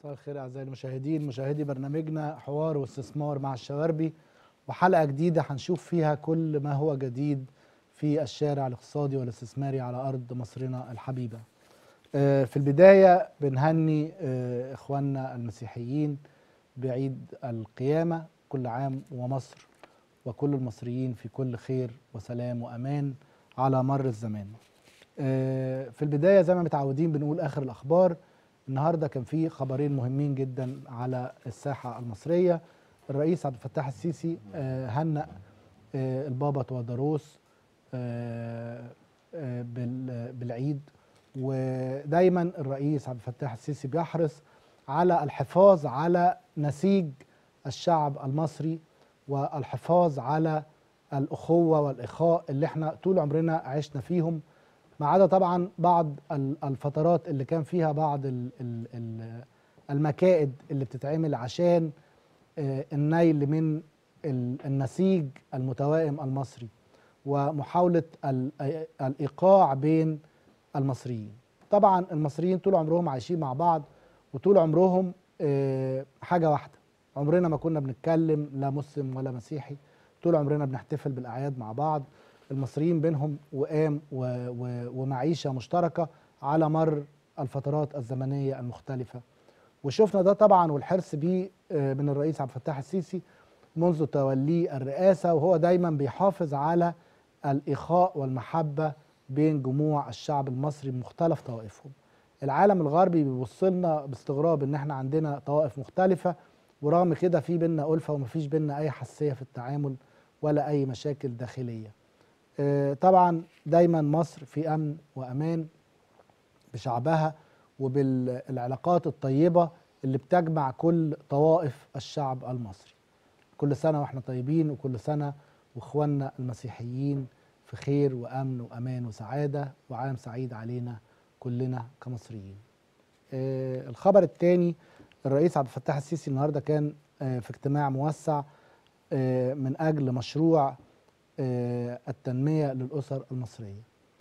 مساء الخير اعزائي المشاهدين مشاهدي برنامجنا حوار واستثمار مع الشواربي وحلقه جديده هنشوف فيها كل ما هو جديد في الشارع الاقتصادي والاستثماري على ارض مصرنا الحبيبه. آه، في البدايه بنهني آه، اخواننا المسيحيين بعيد القيامه كل عام ومصر وكل المصريين في كل خير وسلام وامان على مر الزمان. آه، في البدايه زي ما متعودين بنقول اخر الاخبار النهارده كان في خبرين مهمين جدا على الساحه المصريه الرئيس عبد الفتاح السيسي آه، هنأ آه، البابا توادروس آه، آه، بال- بالعيد ودايما الرئيس عبد الفتاح السيسي بيحرص على الحفاظ على نسيج الشعب المصري والحفاظ على الأخوة والإخاء اللي احنا طول عمرنا عشنا فيهم ما عدا طبعا بعض ال- الفترات اللي كان فيها بعض ال- ال- ال- المكائد اللي بتتعمل عشان آه، النيل من ال- النسيج المتوائم المصري ومحاولة ال- آه، الإيقاع بين المصريين طبعا المصريين طول عمرهم عايشين مع بعض وطول عمرهم آه، حاجة واحدة عمرنا ما كنا بنتكلم لا مسلم ولا مسيحي طول عمرنا بنحتفل بالأعياد مع بعض المصريين بينهم وئام و- و- ومعيشة مشتركة على مر الفترات الزمنية المختلفة وشفنا ده طبعا والحرص بيه آه، من الرئيس عبد الفتاح السيسي منذ توليه الرئاسة وهو دايما بيحافظ على الإخاء والمحبة بين جموع الشعب المصري بمختلف طوائفهم العالم الغربي بيبص لنا باستغراب ان احنا عندنا طوائف مختلفة ورغم كده في بينا ألفة ومفيش بينا أي حساسية في التعامل ولا أي مشاكل داخلية آه، طبعا دايما مصر في أمن وأمان بشعبها وبالعلاقات الطيبة اللي بتجمع كل طوائف الشعب المصري كل سنة واحنا طيبين وكل سنة واخواننا المسيحيين في خير وأمن وأمان وسعادة وعام سعيد علينا كلنا كمصريين آه الخبر الثاني الرئيس عبد الفتاح السيسي النهارده كان آه في اجتماع موسع آه من أجل مشروع آه التنمية للأسر المصرية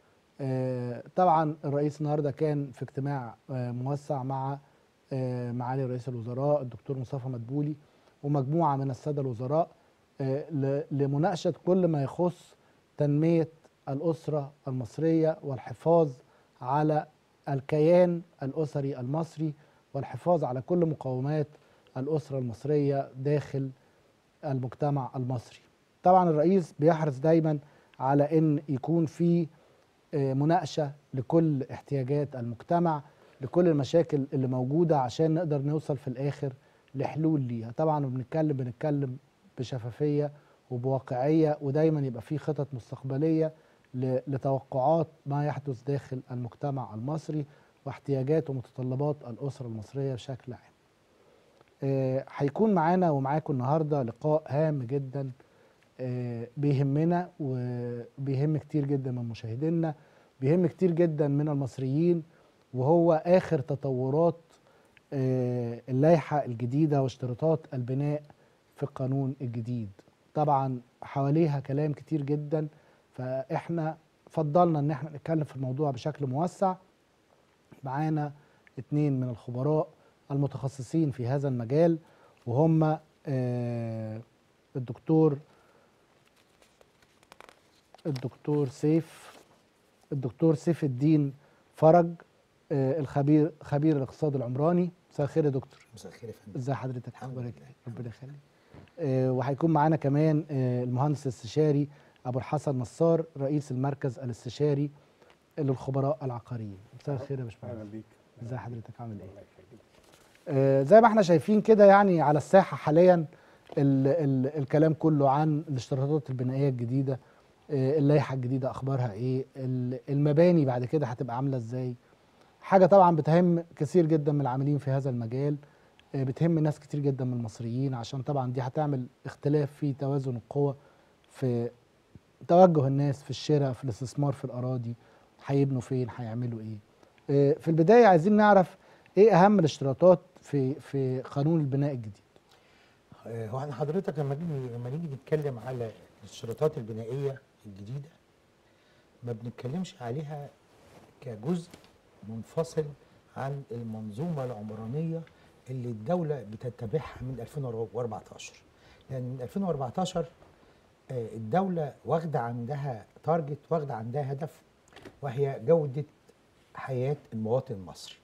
آه، طبعا الرئيس النهارده كان في اجتماع آه، موسع مع آه، معالي رئيس الوزراء الدكتور مصطفى مدبولي ومجموعه من الساده الوزراء آه، ل- لمناقشه كل ما يخص تنميه الاسره المصريه والحفاظ على الكيان الاسري المصري والحفاظ على كل مقومات الاسره المصريه داخل المجتمع المصري. طبعا الرئيس بيحرص دايما على ان يكون في آه، مناقشه لكل احتياجات المجتمع لكل المشاكل اللي موجوده عشان نقدر نوصل في الاخر لحلول ليها طبعا بنتكلم بنتكلم بشفافيه وبواقعيه ودايما يبقى في خطط مستقبليه ل- لتوقعات ما يحدث داخل المجتمع المصري واحتياجات ومتطلبات الاسره المصريه بشكل عام. آه، هيكون معانا ومعاكم النهارده لقاء هام جدا آه، بيهمنا وبيهم كتير جدا من مشاهدينا بيهم كتير جدا من المصريين وهو اخر تطورات آه، اللائحه الجديده واشتراطات البناء في القانون الجديد طبعا حواليها كلام كتير جدا فاحنا فضلنا ان احنا نتكلم في الموضوع بشكل موسع معانا اتنين من الخبراء المتخصصين في هذا المجال وهم آه، الدكتور الدكتور سيف الدكتور سيف الدين فرج آه، الخبير خبير الاقتصاد العمراني مساء الخير يا دكتور مساء الخير يا فندم ازي حضرتك الحمد اخبارك لله. إيه؟ ربنا يخليك آه، وهيكون معانا كمان آه، المهندس الاستشاري ابو الحسن نصار رئيس المركز الاستشاري للخبراء العقاريين مساء الخير يا باشمهندس اهلا بيك ازي حضرتك عامل ايه الله يخليك آه، زي ما احنا شايفين كده يعني على الساحه حاليا ال ال الكلام كله عن الاشتراطات البنائيه الجديده آه، اللائحه الجديده اخبارها ايه ال- المباني بعد كده هتبقى عامله ازاي حاجه طبعا بتهم كثير جدا من العاملين في هذا المجال آه، بتهم ناس كتير جدا من المصريين عشان طبعا دي هتعمل اختلاف في توازن القوى في توجه الناس في الشراء في الاستثمار في الاراضي هيبنوا فين هيعملوا ايه آه، في البدايه عايزين نعرف ايه اهم الاشتراطات في في قانون البناء الجديد آه، هو احنا حضرتك لما نيجي لما نيجي نتكلم على الاشتراطات البنائيه الجديده ما بنتكلمش عليها كجزء منفصل عن المنظومه العمرانيه اللي الدوله بتتبعها من 2014 لان من 2014 آه، الدوله واخده عندها تارجت واخده عندها هدف وهي جوده حياه المواطن المصري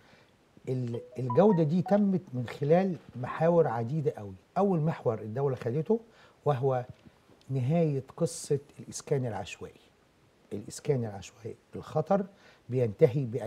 ال- الجوده دي تمت من خلال محاور عديده قوي اول محور الدوله خدته وهو نهايه قصه الاسكان العشوائي الاسكان العشوائي الخطر بينتهي ب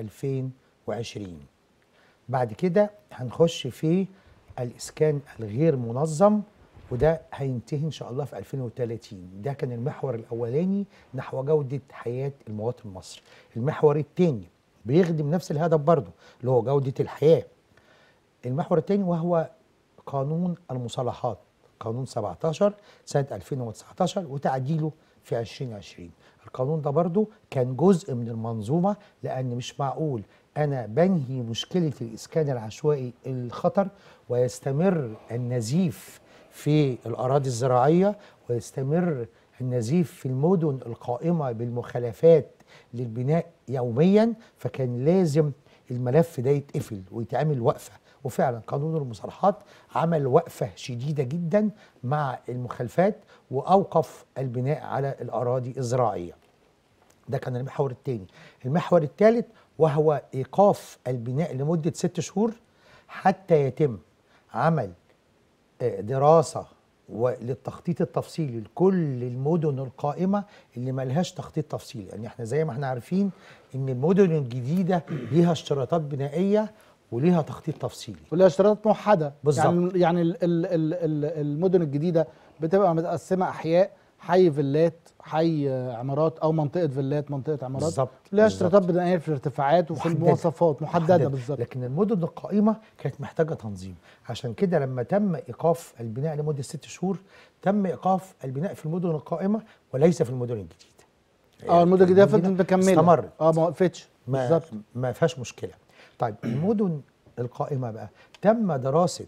2020 بعد كده هنخش في الاسكان الغير منظم وده هينتهي ان شاء الله في 2030 ده كان المحور الاولاني نحو جوده حياه المواطن المصري المحور الثاني بيخدم نفس الهدف برضه اللي هو جوده الحياه المحور الثاني وهو قانون المصالحات قانون 17 سنة 2019 وتعديله في 2020 القانون ده برضو كان جزء من المنظومة لأن مش معقول أنا بنهي مشكلة الإسكان العشوائي الخطر ويستمر النزيف في الأراضي الزراعية ويستمر النزيف في المدن القائمة بالمخالفات للبناء يوميا فكان لازم الملف ده يتقفل ويتعمل وقفة وفعلا قانون المصالحات عمل وقفة شديدة جدا مع المخالفات وأوقف البناء على الأراضي الزراعية ده كان المحور الثاني المحور الثالث وهو إيقاف البناء لمدة ست شهور حتى يتم عمل آه، دراسة وللتخطيط التفصيلي لكل المدن القائمة اللي ملهاش تخطيط تفصيلي يعني احنا زي ما احنا عارفين ان المدن الجديدة ليها اشتراطات بنائية وليها تخطيط تفصيلي ولها اشتراطات موحده بالظبط. يعني يعني ال ال ال ال المدن الجديده بتبقى متقسمه احياء حي فيلات حي آه، عمارات او منطقه فيلات منطقه عمارات بالظبط لها بالظبط. اشتراطات بنائيه في الارتفاعات وفي محددة. المواصفات محدده بالظبط لكن المدن القائمة كانت محتاجة تنظيم عشان كده لما تم إيقاف البناء لمدة ست شهور تم إيقاف البناء في المدن القائمة وليس في المدن الجديدة اه المدن الجديده فضلت مكمله استمرت اه ما وقفتش ما, بالظبط ما فيهاش مشكلة طيب المدن القائمة بقى تم دراسة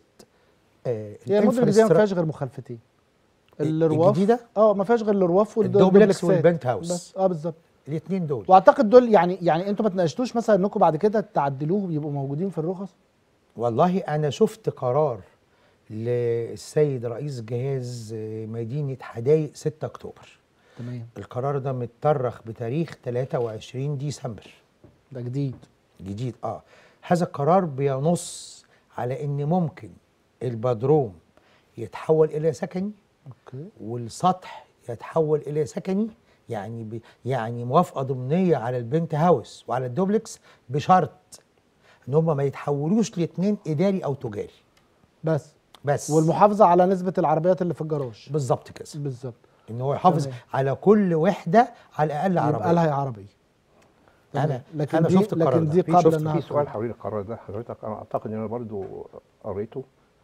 آه هي المدن الجديده ما الانفراسترا- فيهاش غير مخالفتين الرواف الجديدة؟ اه ما فيهاش غير الرواف الدوبلكس والدوبلكسات والبنت هاوس. بس اه بالظبط الاثنين دول واعتقد دول يعني يعني انتوا ما تناقشتوش مثلا انكم بعد كده تعدلوه يبقوا موجودين في الرخص والله انا شفت قرار للسيد رئيس جهاز آه، مدينه حدائق 6 اكتوبر تمام القرار ده متطرخ بتاريخ 23 ديسمبر ده جديد جديد اه هذا القرار بينص على ان ممكن البدروم يتحول الى سكني اوكي والسطح يتحول الى سكني يعني ب... يعني موافقه ضمنيه على البنت هاوس وعلى الدوبلكس بشرط ان هم ما يتحولوش لاثنين اداري او تجاري بس بس والمحافظه على نسبه العربيات اللي في الجراج بالظبط كده بالظبط ان هو يحافظ تمام. على كل وحده على الاقل يبقى عربيه لها عربي أنا- تمام. لكن أنا دي شفت القرار لكن ده. دي في- قبل شفت انها في سؤال تطلع. حوالين القرار ده حضرتك انا اعتقد ان انا برضو قريته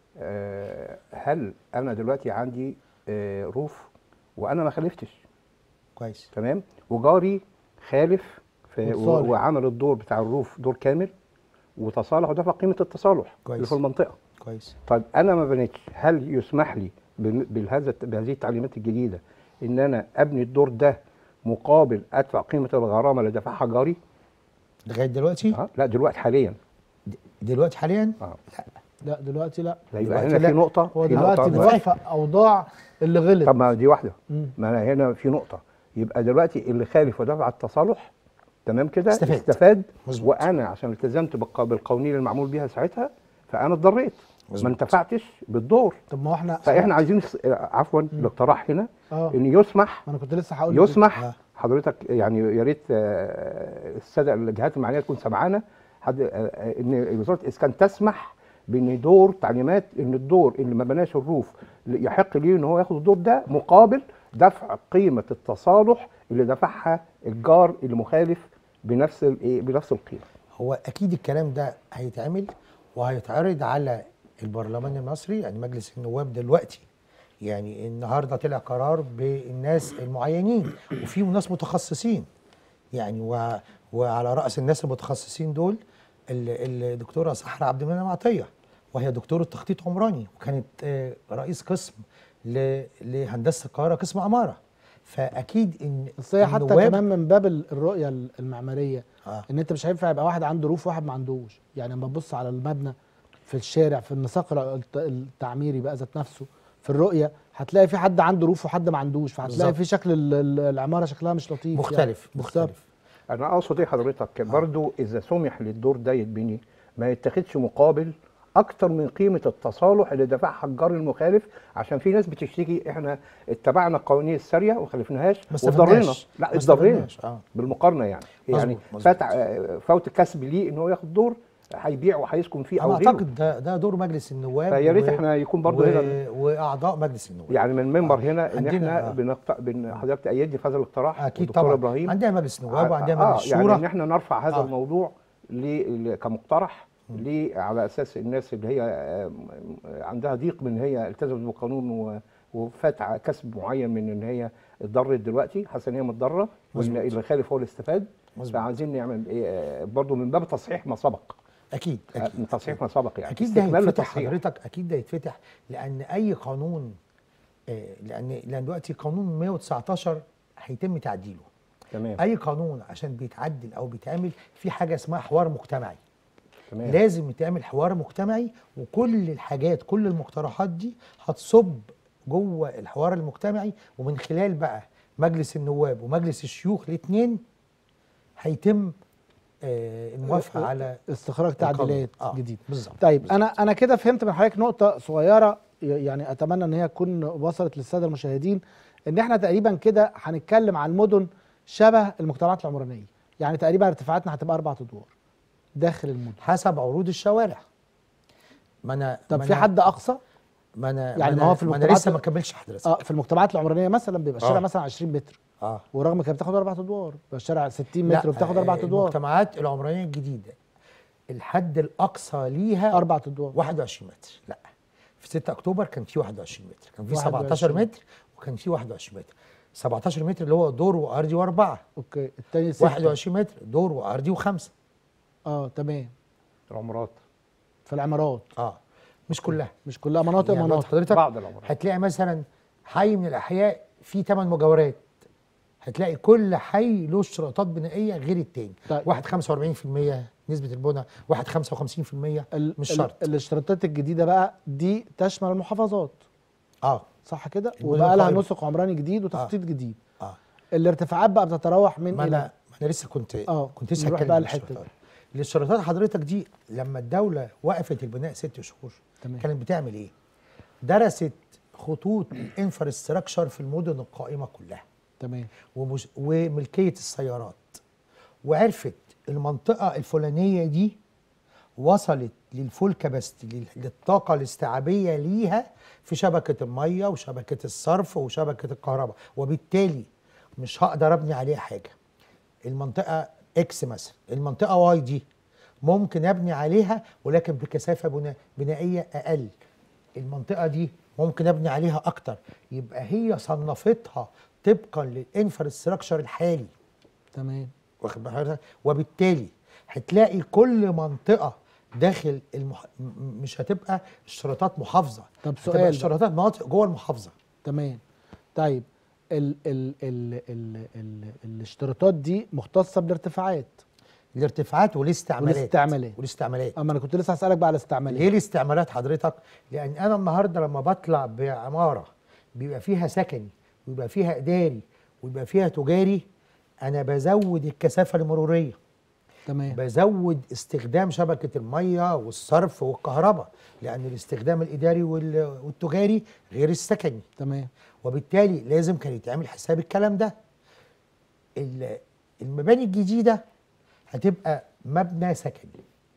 آه، هل انا دلوقتي عندي آه، روف وانا ما خلفتش كويس تمام وجاري خالف في و- وتصالح. وعمل الدور بتاع الروف دور كامل وتصالح ودفع قيمه التصالح كويس. اللي في المنطقه كويس طيب انا ما بنيتش هل يسمح لي بم- بهذا بهذه التعليمات الجديده ان انا ابني الدور ده مقابل ادفع قيمه الغرامه اللي دفعها جاري لغايه دلوقتي أه؟ لا دلوقتي حاليا دلوقتي حاليا اه لا دلوقتي لا لا يبقى دلوقتي هنا لا. في نقطه هو في دلوقتي نقطة بيوفق اوضاع اللي غلط طب ما دي واحده مم. ما انا هنا في نقطه يبقى دلوقتي اللي خالف ودفع التصالح تمام كده استفاد. استفاد مظبوط. وانا عشان التزمت بالق- بالقوانين المعمول بيها ساعتها فانا اتضريت ما مظبوط. انتفعتش بالدور طب ما هو احنا فاحنا عايزين نس- عفوا الاقتراح هنا اه ان يسمح ما انا كنت لسه هقول لك يسمح آه. حضرتك يعني يا ريت آه، الساده الجهات المعنيه تكون سمعانا حد آه، آه، ان وزاره الاسكان تسمح بان دور تعليمات ان الدور اللي ما بناش الروف يحق ليه ان هو ياخد الدور ده مقابل دفع قيمه التصالح اللي دفعها الجار المخالف بنفس الايه بنفس القيمه هو اكيد الكلام ده هيتعمل وهيتعرض على البرلمان المصري يعني مجلس النواب دلوقتي يعني النهارده طلع قرار بالناس المعينين وفي ناس متخصصين يعني و... وعلى راس الناس المتخصصين دول ال- الدكتوره سحر عبد المنعم عطيه وهي دكتوره تخطيط عمراني وكانت آه، رئيس قسم ل... لهندسه القاهره قسم عماره فاكيد ان بس هي حتى النواب- كمان من باب ال- الرؤيه ال- المعماريه آه. ان انت مش هينفع يبقى واحد عنده روف وواحد ما عندوش يعني لما تبص على المبنى في الشارع في النساق الت- التعميري بقى ذات نفسه في الرؤيه هتلاقي في حد عنده روف وحد ما عندوش فهتلاقي بالظبط. في شكل ال- ال- العماره شكلها مش لطيف مختلف يعني. بالظبط. مختلف انا اقصد ايه حضرتك برضو اذا سمح للدور ده يتبني ما يتخذش مقابل اكتر من قيمه التصالح اللي دفعها الجار المخالف عشان في ناس بتشتكي احنا اتبعنا القوانين الساريه وما خالفناش ما واتضرينا استفدناش. لا ما اتضرينا استفدناش. اه بالمقارنه يعني يعني مظبوط، مظبوط. فات آه، فوت كسب ليه ان هو ياخد دور هيبيع وهيسكن فيه او انا غيره اعتقد ده ده دور مجلس النواب فيا ريت و- احنا يكون برضو و... هنا واعضاء مجلس النواب يعني من المنبر آه. هنا ان عندنا- احنا آه. بنقط... بن... حضرتك تأيدني في هذا الاقتراح اكيد والدكتور طبعا ابراهيم عندنا مجلس نواب ع- وعندنا آه مجلس يعني شورى ان احنا نرفع هذا آه. الموضوع ل... ل... كمقترح ل... على اساس الناس اللي هي آه، م- عندها ضيق من هي التزمت بالقانون و... وفات ع- كسب معين من ان هي اتضرت دلوقتي حاسه ان هي متضرره مظبوط. واللي اللي خالف هو اللي استفاد مظبوط. فعايزين نعمل ايه آه، برضه من باب تصحيح ما سبق اكيد آه، اكيد من تصحيح ما سبق يعني اكيد ده استكمال هيتفتح للتصحيح. حضرتك اكيد ده هيتفتح لان اي قانون آه، لان لان دلوقتي قانون 119 هيتم تعديله تمام اي قانون عشان بيتعدل او بيتعمل في حاجه اسمها حوار مجتمعي تمام لازم يتعمل حوار مجتمعي وكل الحاجات كل المقترحات دي هتصب جوه الحوار المجتمعي ومن خلال بقى مجلس النواب ومجلس الشيوخ الاثنين هيتم آه، الموافقه على استخراج القانون. تعديلات آه، جديده بالظبط طيب بالظبط. انا انا كده فهمت من حضرتك نقطه صغيره ي- يعني اتمنى ان هي تكون وصلت للساده المشاهدين ان احنا تقريبا كده هنتكلم عن مدن شبه المجتمعات العمرانيه يعني تقريبا ارتفاعاتنا هتبقى اربع ادوار داخل المدن حسب عروض الشوارع ما انا طب ما في أنا- حد اقصى ما انا يعني ما ما هو أنا- في ما انا المجتمعات- لسه ما كملش حضرتك اه في المجتمعات العمرانيه مثلا بيبقى الشارع آه. مثلا 20 متر اه ورغم كده بتاخد اربع ادوار بيبقى الشارع 60 لا، متر وبتاخد اربع آه، ادوار المجتمعات العمرانيه الجديده الحد الاقصى ليها اربع ادوار 21 متر لا في 6 اكتوبر كان في 21 متر كان في 21 17 متر وكان في 21 متر 17 متر اللي هو دور وارضي واربعه اوكي التاني ستة. 21 متر دور وارضي وخمسه اه تمام العمرات في العمارات اه مش كلها مش كلها مناطق يعني مناطق حضرتك بعض العمرات هتلاقي مثلا حي من الاحياء فيه 8 مجاورات هتلاقي كل حي له اشتراطات بنائيه غير التاني طيب. واحد 45% نسبه البنى واحد 55% ال- مش ال- شرط الاشتراطات الجديده بقى دي تشمل المحافظات اه صح كده المدن وبقى لها القائمة. نسق عمراني جديد وتخطيط جديد اه الارتفاعات بقى بتتراوح من ما الى انا ما انا لسه كنت آه، كنت لسه نروح هتكلم بقى عن الحتة الاشتراطات الاشتراطات حضرتك دي لما الدوله وقفت البناء ست شهور تمام. كانت بتعمل ايه؟ درست خطوط الانفراستراكشر في المدن القائمه كلها تمام ومش وملكيه السيارات وعرفت المنطقه الفلانيه دي وصلت للفول كاباستي لل- للطاقه الاستيعابيه ليها في شبكه الميه وشبكه الصرف وشبكه الكهرباء وبالتالي مش هقدر ابني عليها حاجه المنطقه اكس مثلا المنطقه واي دي ممكن ابني عليها ولكن بكثافه بنا- بنائيه اقل المنطقه دي ممكن ابني عليها اكتر يبقى هي صنفتها طبقا للانفراستراكشر الحالي تمام واخد بال حضرتك وبالتالي هتلاقي كل منطقه داخل المح... م- مش هتبقى اشتراطات محافظه طب هتبقى سؤال بقى. اشتراطات مناطق جوه المحافظه تمام طيب ال ال ال ال ال الاشتراطات دي مختصه بالارتفاعات الارتفاعات والاستعمالات والاستعمالات. والاستعمالات اما انا كنت لسه هسالك بقى على الاستعمالات ليه الاستعمالات حضرتك؟ لان انا النهارده لما بطلع بعماره بيبقى فيها سكني ويبقى فيها اداري ويبقى فيها تجاري انا بزود الكثافه المروريه تمام بزود استخدام شبكه الميه والصرف والكهرباء لان الاستخدام الاداري وال- والتجاري غير السكني تمام وبالتالي لازم كان يتعمل حساب الكلام ده ال- المباني الجديده هتبقى مبنى سكني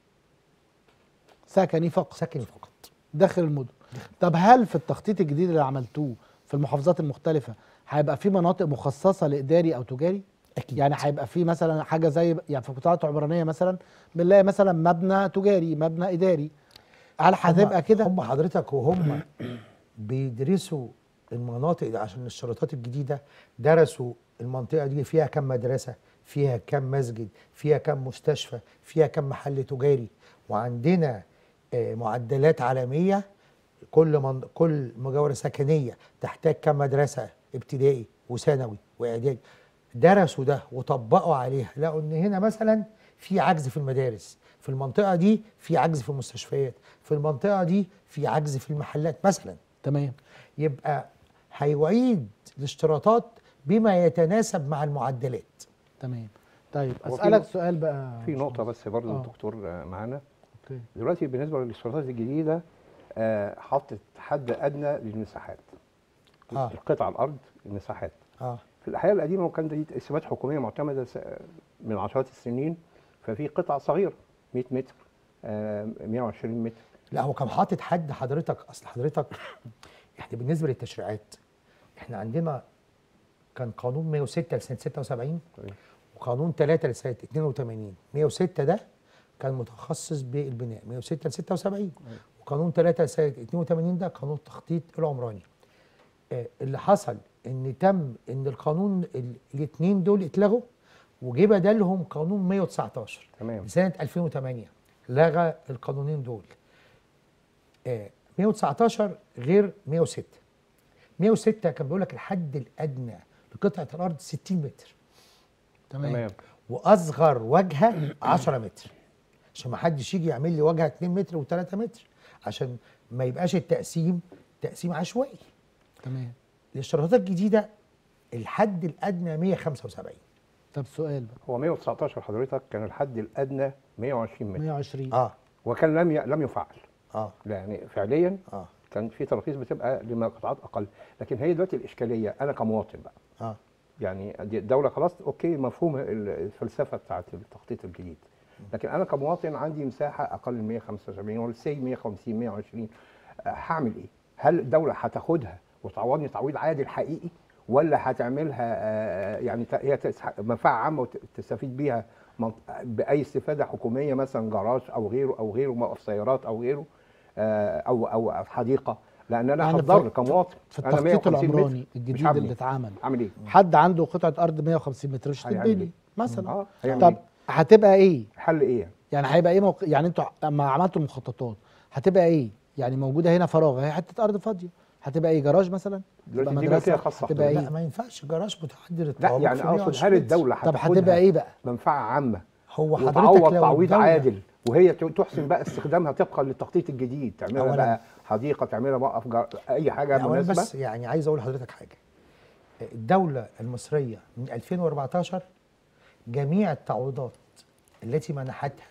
سكني فقط سكني فقط داخل المدن طب هل في التخطيط الجديد اللي عملتوه في المحافظات المختلفه هيبقى في مناطق مخصصه لاداري او تجاري اكيد يعني هيبقى في مثلا حاجه زي يعني في قطاعات عمرانيه مثلا بنلاقي مثلا مبنى تجاري مبنى اداري هل هتبقى كده هم حضرتك وهم بيدرسوا المناطق دي عشان الشروطات الجديده درسوا المنطقه دي فيها كم مدرسه فيها كم مسجد فيها كم مستشفى فيها كم محل تجاري وعندنا آه، معدلات عالميه كل من كل مجاوره سكنيه تحتاج كم مدرسه ابتدائي وثانوي واعدادي درسوا ده وطبقوا عليها لقوا ان هنا مثلا في عجز في المدارس في المنطقه دي في عجز في المستشفيات في المنطقه دي في عجز في المحلات مثلا تمام يبقى هيعيد الاشتراطات بما يتناسب مع المعدلات تمام طيب هو في اسالك نق- سؤال بقى في نقطه بس برضه آه. الدكتور آه، معانا اوكي دلوقتي بالنسبه للاشتراطات الجديده آه، حطت حد ادنى للمساحات آه. القطع الارض المساحات اه في الحياه القديمه وكان دي تقسيمات حكوميه معتمده س- من عشرات السنين ففي قطع صغيره 100 متر آه، 120 متر لا هو كان حاطط حد حضرتك اصل حضرتك احنا بالنسبه للتشريعات احنا عندنا كان قانون 106 لسنه 76 طيب. وقانون 3 لسنه 82 106 ده كان متخصص بالبناء 106 ل 76 وقانون 3 لسنه 82 ده قانون التخطيط العمراني آه، اللي حصل ان تم ان القانون الاثنين دول اتلغوا وجه بدلهم قانون 119 تمام لسنه 2008 لغى القانونين دول آه 119 غير 106 106 كان بيقول لك الحد الادنى لقطعه الارض 60 متر تمام, تمام واصغر واجهه 10 متر عشان ما حدش يجي يعمل لي واجهه 2 متر و3 متر عشان ما يبقاش التقسيم تقسيم عشوائي تمام الاشتراطات الجديده الحد الادنى 175 طب سؤال بقى هو 119 حضرتك كان الحد الادنى 120 متر 120 اه وكان لم ي... لم يفعل اه لا يعني فعليا اه كان في تراخيص بتبقى لقطعات اقل لكن هي دلوقتي الاشكاليه انا كمواطن بقى اه يعني دي الدوله خلاص اوكي مفهوم ال- الفلسفه بتاعت التخطيط الجديد لكن انا كمواطن عندي مساحه اقل من 175 ولا سي 150 120 آه، هعمل ايه؟ هل الدوله هتاخدها وتعوضني تعويض عادل حقيقي ولا هتعملها آه، يعني ت- هي تس- منفعه عامه وتستفيد بيها من- باي استفاده حكوميه مثلا جراج او غيره او غيره موقف سيارات او غيره آه، او او حديقه لان انا يعني هتضر في- كمواطن في أنا التخطيط 150 متر العمراني مش الجديد هبني. اللي اتعمل اعمل ايه؟ حد عنده قطعه ارض 150 متر مش هيعمل تتبني إيه؟ مثلا اه هيعمل طب إيه؟ هتبقى ايه حل ايه؟ يعني هيبقى ايه موق... يعني انتوا لما عملتوا المخططات هتبقى ايه يعني موجوده هنا فراغ هي حته ارض فاضيه هتبقى ايه جراج مثلا دلوقتي تبقى دي مدرسه ملكية خاصة هتبقى حضرتك. ايه لا ما ينفعش جراج متعدد لا الطوابق يعني في اقصد 120 هل متر. الدوله طب هتاخدها هتبقى ايه بقى منفعه عامه هو حضرتك وتعوض لو تعويض الدولة- عادل وهي ت- تحسن بقى استخدامها طبقا للتخطيط الجديد تعملها أولاً. بقى حديقه تعملها موقف جر... اي حاجه لا، أولاً مناسبه بس يعني عايز اقول لحضرتك حاجه الدوله المصريه من 2014 جميع التعويضات التي منحتها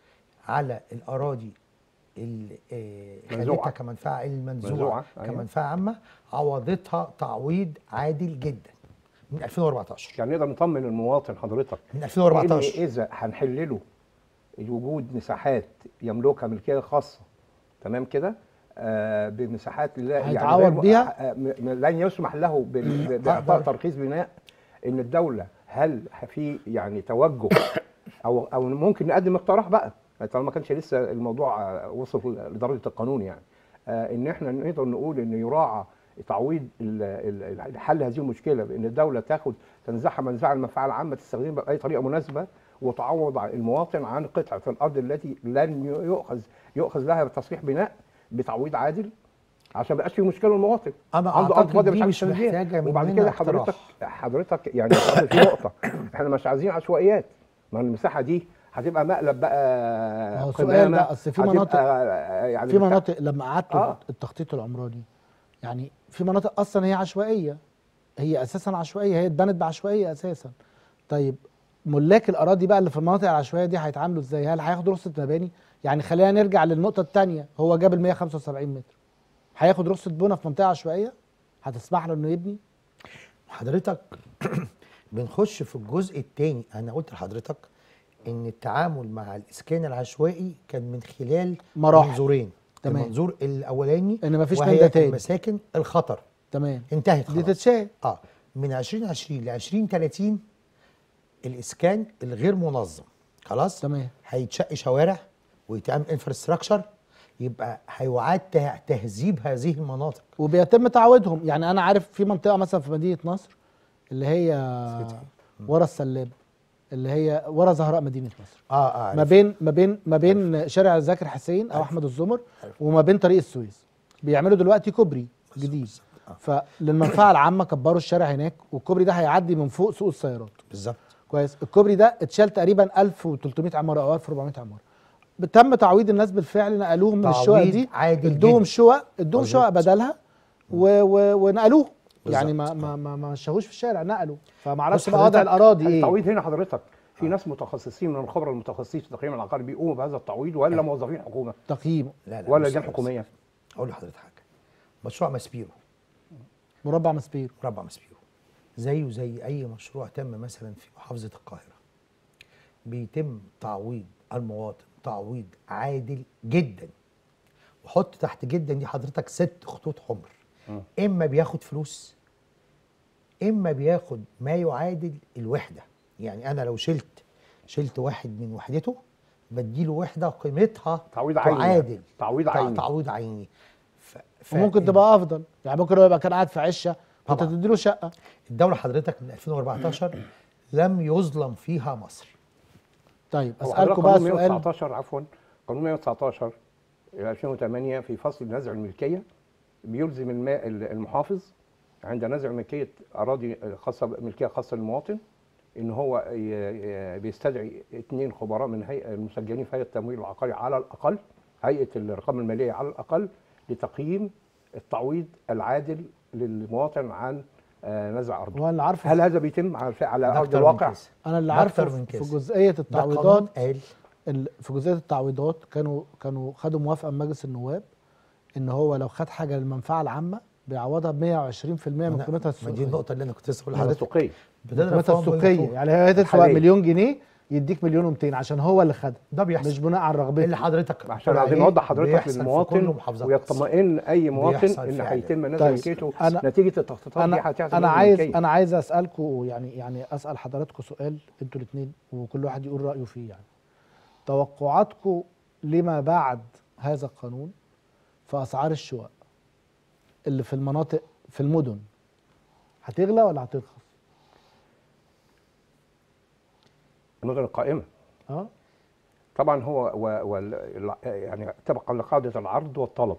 على الاراضي اللي آه، منزوعة. خدتها كمنفعه المنزوعه منزوعة، أيوة. كمنفعه عامه عوضتها تعويض عادل جدا من 2014 يعني نقدر نطمن المواطن حضرتك من ان 2014 اذا هنحل له وجود مساحات يملكها ملكيه خاصه تمام كده آه بمساحات لا هيتعوض غير- بيها؟ آه م- م- لن يسمح له بال- ب- باعطاء أقدر. ترخيص بناء ان الدوله هل في يعني توجه او او ممكن نقدم اقتراح بقى طالما ما كانش لسه الموضوع آه، وصل لدرجه القانون يعني آه ان احنا نقدر نقول ان يراعى تعويض ال- ال- حل هذه المشكله بان الدوله تاخد تنزعها منزعه المنفعه العامه تستخدمها باي طريقه مناسبه وتعوض عن المواطن عن قطعه الارض التي لن يؤخذ يؤخذ لها تصريح بناء بتعويض عادل عشان ما يبقاش في مشكله للمواطن أنا عنده ارض أعتقد فاضيه دي مش عارف مش يشتغل فيها. محتاجة وبعد مننا كده اقتراح. حضرتك حضرتك يعني برضه في نقطه احنا مش عايزين عشوائيات ما المساحه دي هتبقى مقلب بقى ما هو سؤال قمامة، بقى، أصل في هتبقى، مناطق- آه، يعني في بتاع- مناطق لما قعدت آه. التخطيط العمراني يعني في مناطق اصلا هي عشوائيه هي اساسا عشوائيه هي اتبنت بعشوائيه اساسا طيب ملاك الاراضي بقى اللي في المناطق العشوائيه دي هيتعاملوا ازاي هل هياخدوا رخصه مباني يعني خلينا نرجع للنقطه الثانيه هو جاب ال 175 متر هياخد رخصه بنا في منطقه عشوائيه هتسمح له انه يبني حضرتك بنخش في الجزء الثاني انا قلت لحضرتك ان التعامل مع الاسكان العشوائي كان من خلال مراحل. منظورين تمام. المنظور الاولاني إن مفيش وهي مادة تاني. المساكن الخطر تمام انتهت دي خلاص تتشال اه من 2020 ل 2030 الاسكان الغير منظم خلاص تمام هيتشق شوارع ويتعمل انفراستراكشر يبقى هيعاد ته- تهذيب هذه المناطق وبيتم تعويضهم يعني انا عارف في منطقه مثلا في مدينه نصر اللي هي ورا السلاب اللي هي ورا زهراء مدينه نصر اه اه ما عارف. بين ما بين ما بين شارع زاكر حسين او عارف. احمد الزمر عارف. وما بين طريق السويس بيعملوا دلوقتي كوبري جديد فللمنفعه العامه كبروا الشارع هناك والكوبري ده هيعدي من فوق سوق السيارات بالظبط كويس الكوبري ده اتشال تقريبا 1300 عماره او 1400 عماره تم تعويض الناس بالفعل نقلوهم من الشقق تعويض دي عادل ادوهم جدا. شقق ادوهم شقق مظبوط. بدلها و و ونقلوه يعني بالظبط. ما ما ما ما مشاهوش في الشارع نقلوا فما اعرفش بص بقى وضع حضرتك، الاراضي ايه التعويض هنا حضرتك في ناس متخصصين من الخبراء المتخصصين في التقييم العقاري بيقوموا بهذا التعويض ولا موظفين حكومه تقييمه لا لا ولا بص- لجان بص. حكوميه اقول لحضرتك حاجه مشروع ماسبيرو مربع مسبير مربع ماسبيرو زيه زي اي مشروع تم مثلا في محافظه القاهره بيتم تعويض المواطن تعويض عادل جدا وحط تحت جدا دي حضرتك ست خطوط حمر اما بياخد فلوس اما بياخد ما يعادل الوحده يعني انا لو شلت شلت واحد من وحدته بديله وحده قيمتها تعويض عيني يعني. تعادل تعويض تع- عيني. تعويض عيني ف... ف... وممكن تبقى افضل يعني ممكن هو يبقى كان قاعد في عشه كنت طبعاً. تديله شقه الدولة حضرتك من 2014 لم يظلم فيها مصر طيب هو اسالكم حضرتك بقى قانون سؤال 119 عفوا قانون 119 2008 في فصل نزع الملكيه بيلزم الما- المحافظ عند نزع ملكيه اراضي خاصه ملكيه خاصه للمواطن ان هو ي- ي- بيستدعي اثنين خبراء من هيئه المسجلين في هيئه التمويل العقاري على الاقل هيئه الارقام الماليه على الاقل لتقييم التعويض العادل للمواطن عن آه، نزع ارضه هو اللي عارفه هل هذا بيتم على على ده ارض أكتر من الواقع كده. انا اللي ده عارفه أكتر من في كده. جزئيه ده التعويضات قانون قال ال- في جزئيه التعويضات كانوا كانوا خدوا موافقه من مجلس النواب ان هو لو خد حاجه للمنفعه العامه بيعوضها ب 120% من أنا- قيمتها ما دي السوقيه النقطة اللي أنا كنت لسه بقول هذا لحضرتك سوقيه بتضرب قيمتها فيهم السوقيه بالمفروض. يعني هي تدفع حاليا. مليون جنيه يديك مليون و200 عشان هو اللي خدها ده بيحصل مش بناء على رغبته اللي حضرتك عشان بتقول عايزين عليه نوضح حضرتك بيحصل في كل للمواطن محافظات مصر. ويطمئن اي مواطن بيحصل ان فعلا. هيتم نزل طيب، ملكيته أنا- نتيجه التخطيطات دي انا هتحصل انا نزل عايز ملكية. انا عايز اسالكم يعني يعني اسال حضراتكم سؤال انتوا الاثنين وكل واحد يقول رايه فيه يعني توقعاتكم لما بعد هذا القانون في اسعار الشقق اللي في المناطق في المدن هتغلى ولا هترخص؟ المدن القائمه اه طبعا هو و و ال- يعني طبقا لقاعده العرض والطلب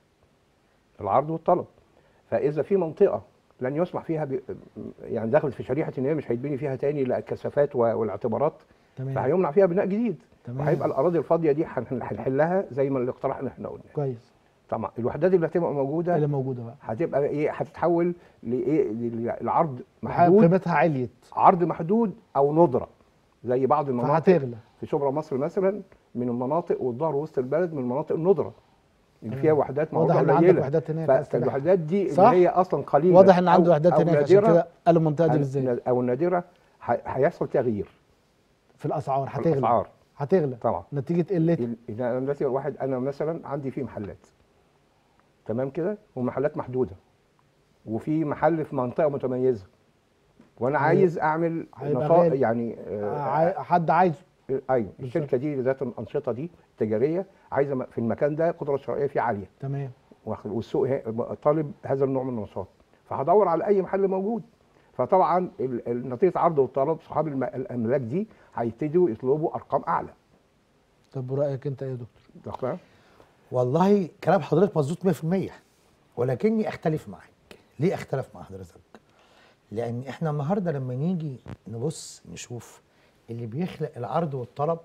العرض والطلب فاذا في منطقه لن يسمح فيها ب... يعني دخلت في شريحه ان هي مش هيتبني فيها تاني لا الكثافات و- والاعتبارات تمام فهيمنع فيها بناء جديد تمام. وهيبقى الاراضي الفاضيه دي هن- هنحلها زي ما الاقتراح اللي احنا قلناه كويس طبعا الوحدات اللي هتبقى موجوده اللي موجوده بقى هتبقى ايه هتتحول لايه للعرض محدود محدود قيمتها عليت عرض محدود او ندره زي بعض المناطق فهتغلى في شبرا مصر مثلا من المناطق والظهر وسط البلد من المناطق الندره اللي فيها وحدات واضح موجوده ان عندك قليله وحدات هناك عايز تبيعها. فالوحدات دي اللي صح؟ هي اصلا قليله واضح ان عنده أو- وحدات أو هناك عشان نادرة كده قالوا المنطقه دي بالذات او النادره ه- هيحصل تغيير في الاسعار في هتغلى الاسعار هتغلى طبعا نتيجه قلتها ال- إن انا دلوقتي واحد انا مثلا عندي فيه محلات تمام كده ومحلات محدوده وفي محل في منطقه متميزه وانا هي- عايز اعمل هيبقى نشاط غالي. يعني آه عاي- حد عايزه ايوه الشركه دي ذات الانشطه دي التجاريه عايزه م- في المكان ده القدره الشرائيه فيه عاليه تمام واخد- والسوق هي- طالب هذا النوع من النشاط فهدور على اي محل موجود فطبعا ال- ال- نتيجه عرض والطلب صحاب الم- الاملاك دي هيبتدوا يطلبوا ارقام اعلى طب ورايك انت ايه يا دكتور؟ واخد والله كلام حضرتك مظبوط 100% ولكني اختلف معاك ليه اختلف مع حضرتك لان احنا النهارده لما نيجي نبص نشوف اللي بيخلق العرض والطلب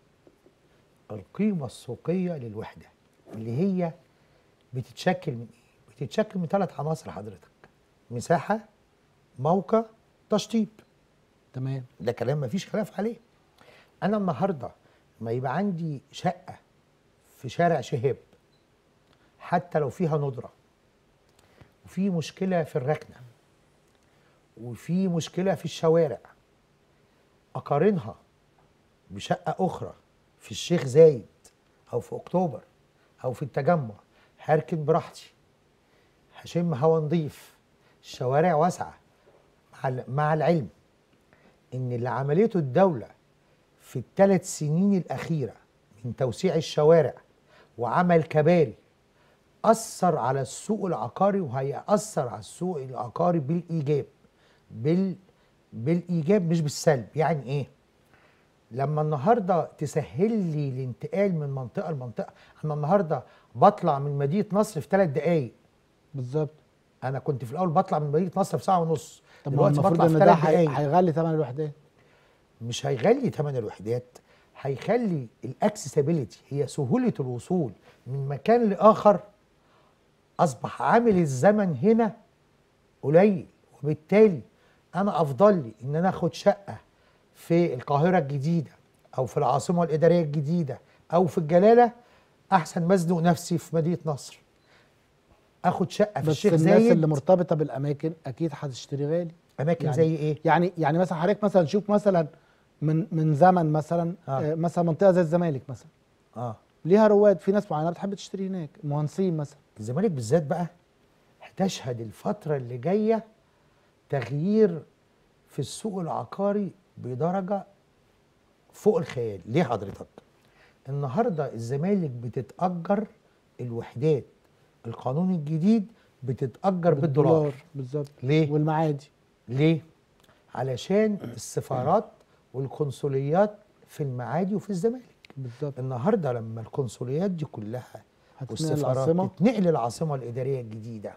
القيمه السوقيه للوحده اللي هي بتتشكل من ايه بتتشكل من ثلاث عناصر حضرتك مساحه موقع تشطيب تمام ده كلام مفيش خلاف عليه انا النهارده ما يبقى عندي شقه في شارع شهاب حتى لو فيها ندره وفي مشكله في الركنه وفي مشكله في الشوارع اقارنها بشقه اخرى في الشيخ زايد او في اكتوبر او في التجمع هركن براحتي هشم هوا نظيف الشوارع واسعه مع ال- مع العلم ان اللي عملته الدوله في الثلاث سنين الاخيره من توسيع الشوارع وعمل كباري اثر على السوق العقاري وهيأثر على السوق العقاري بالايجاب بال بالايجاب مش بالسلب يعني ايه لما النهارده تسهل لي الانتقال من منطقه لمنطقه انا النهارده بطلع من مدينه نصر في ثلاث دقائق بالظبط انا كنت في الاول بطلع من مدينه نصر في ساعه ونص طب ما هو دلوقتي المفروض بطلع في ان ده ثلاث هي- دقائق هيغلي ثمن الوحدات مش هيغلي ثمن الوحدات هيخلي الاكسسبيليتي هي سهوله الوصول من مكان لاخر اصبح عامل الزمن هنا قليل وبالتالي انا افضل لي ان انا اخد شقه في القاهره الجديده او في العاصمه الاداريه الجديده او في الجلاله احسن ما ازنق نفسي في مدينه نصر اخد شقه في بس الشيخ الناس زايد اللي مرتبطه بالاماكن اكيد هتشتري غالي اماكن يعني- زي ايه يعني يعني مثلا حضرتك مثلا شوف مثلا من من زمن مثلا آه. آه. مثلا منطقه زي الزمالك مثلا اه ليها رواد في ناس معينه بتحب تشتري هناك مهندسين مثلا الزمالك بالذات بقى هتشهد الفترة اللي جاية تغيير في السوق العقاري بدرجة فوق الخيال ليه حضرتك النهاردة الزمالك بتتأجر الوحدات القانون الجديد بتتأجر بالدولار بالظبط ليه؟ والمعادي ليه؟ علشان السفارات والقنصليات في المعادي وفي الزمالك بالظبط النهارده لما القنصليات دي كلها هتتنقل والسفارات العاصمة. تتنقل العاصمه الاداريه الجديده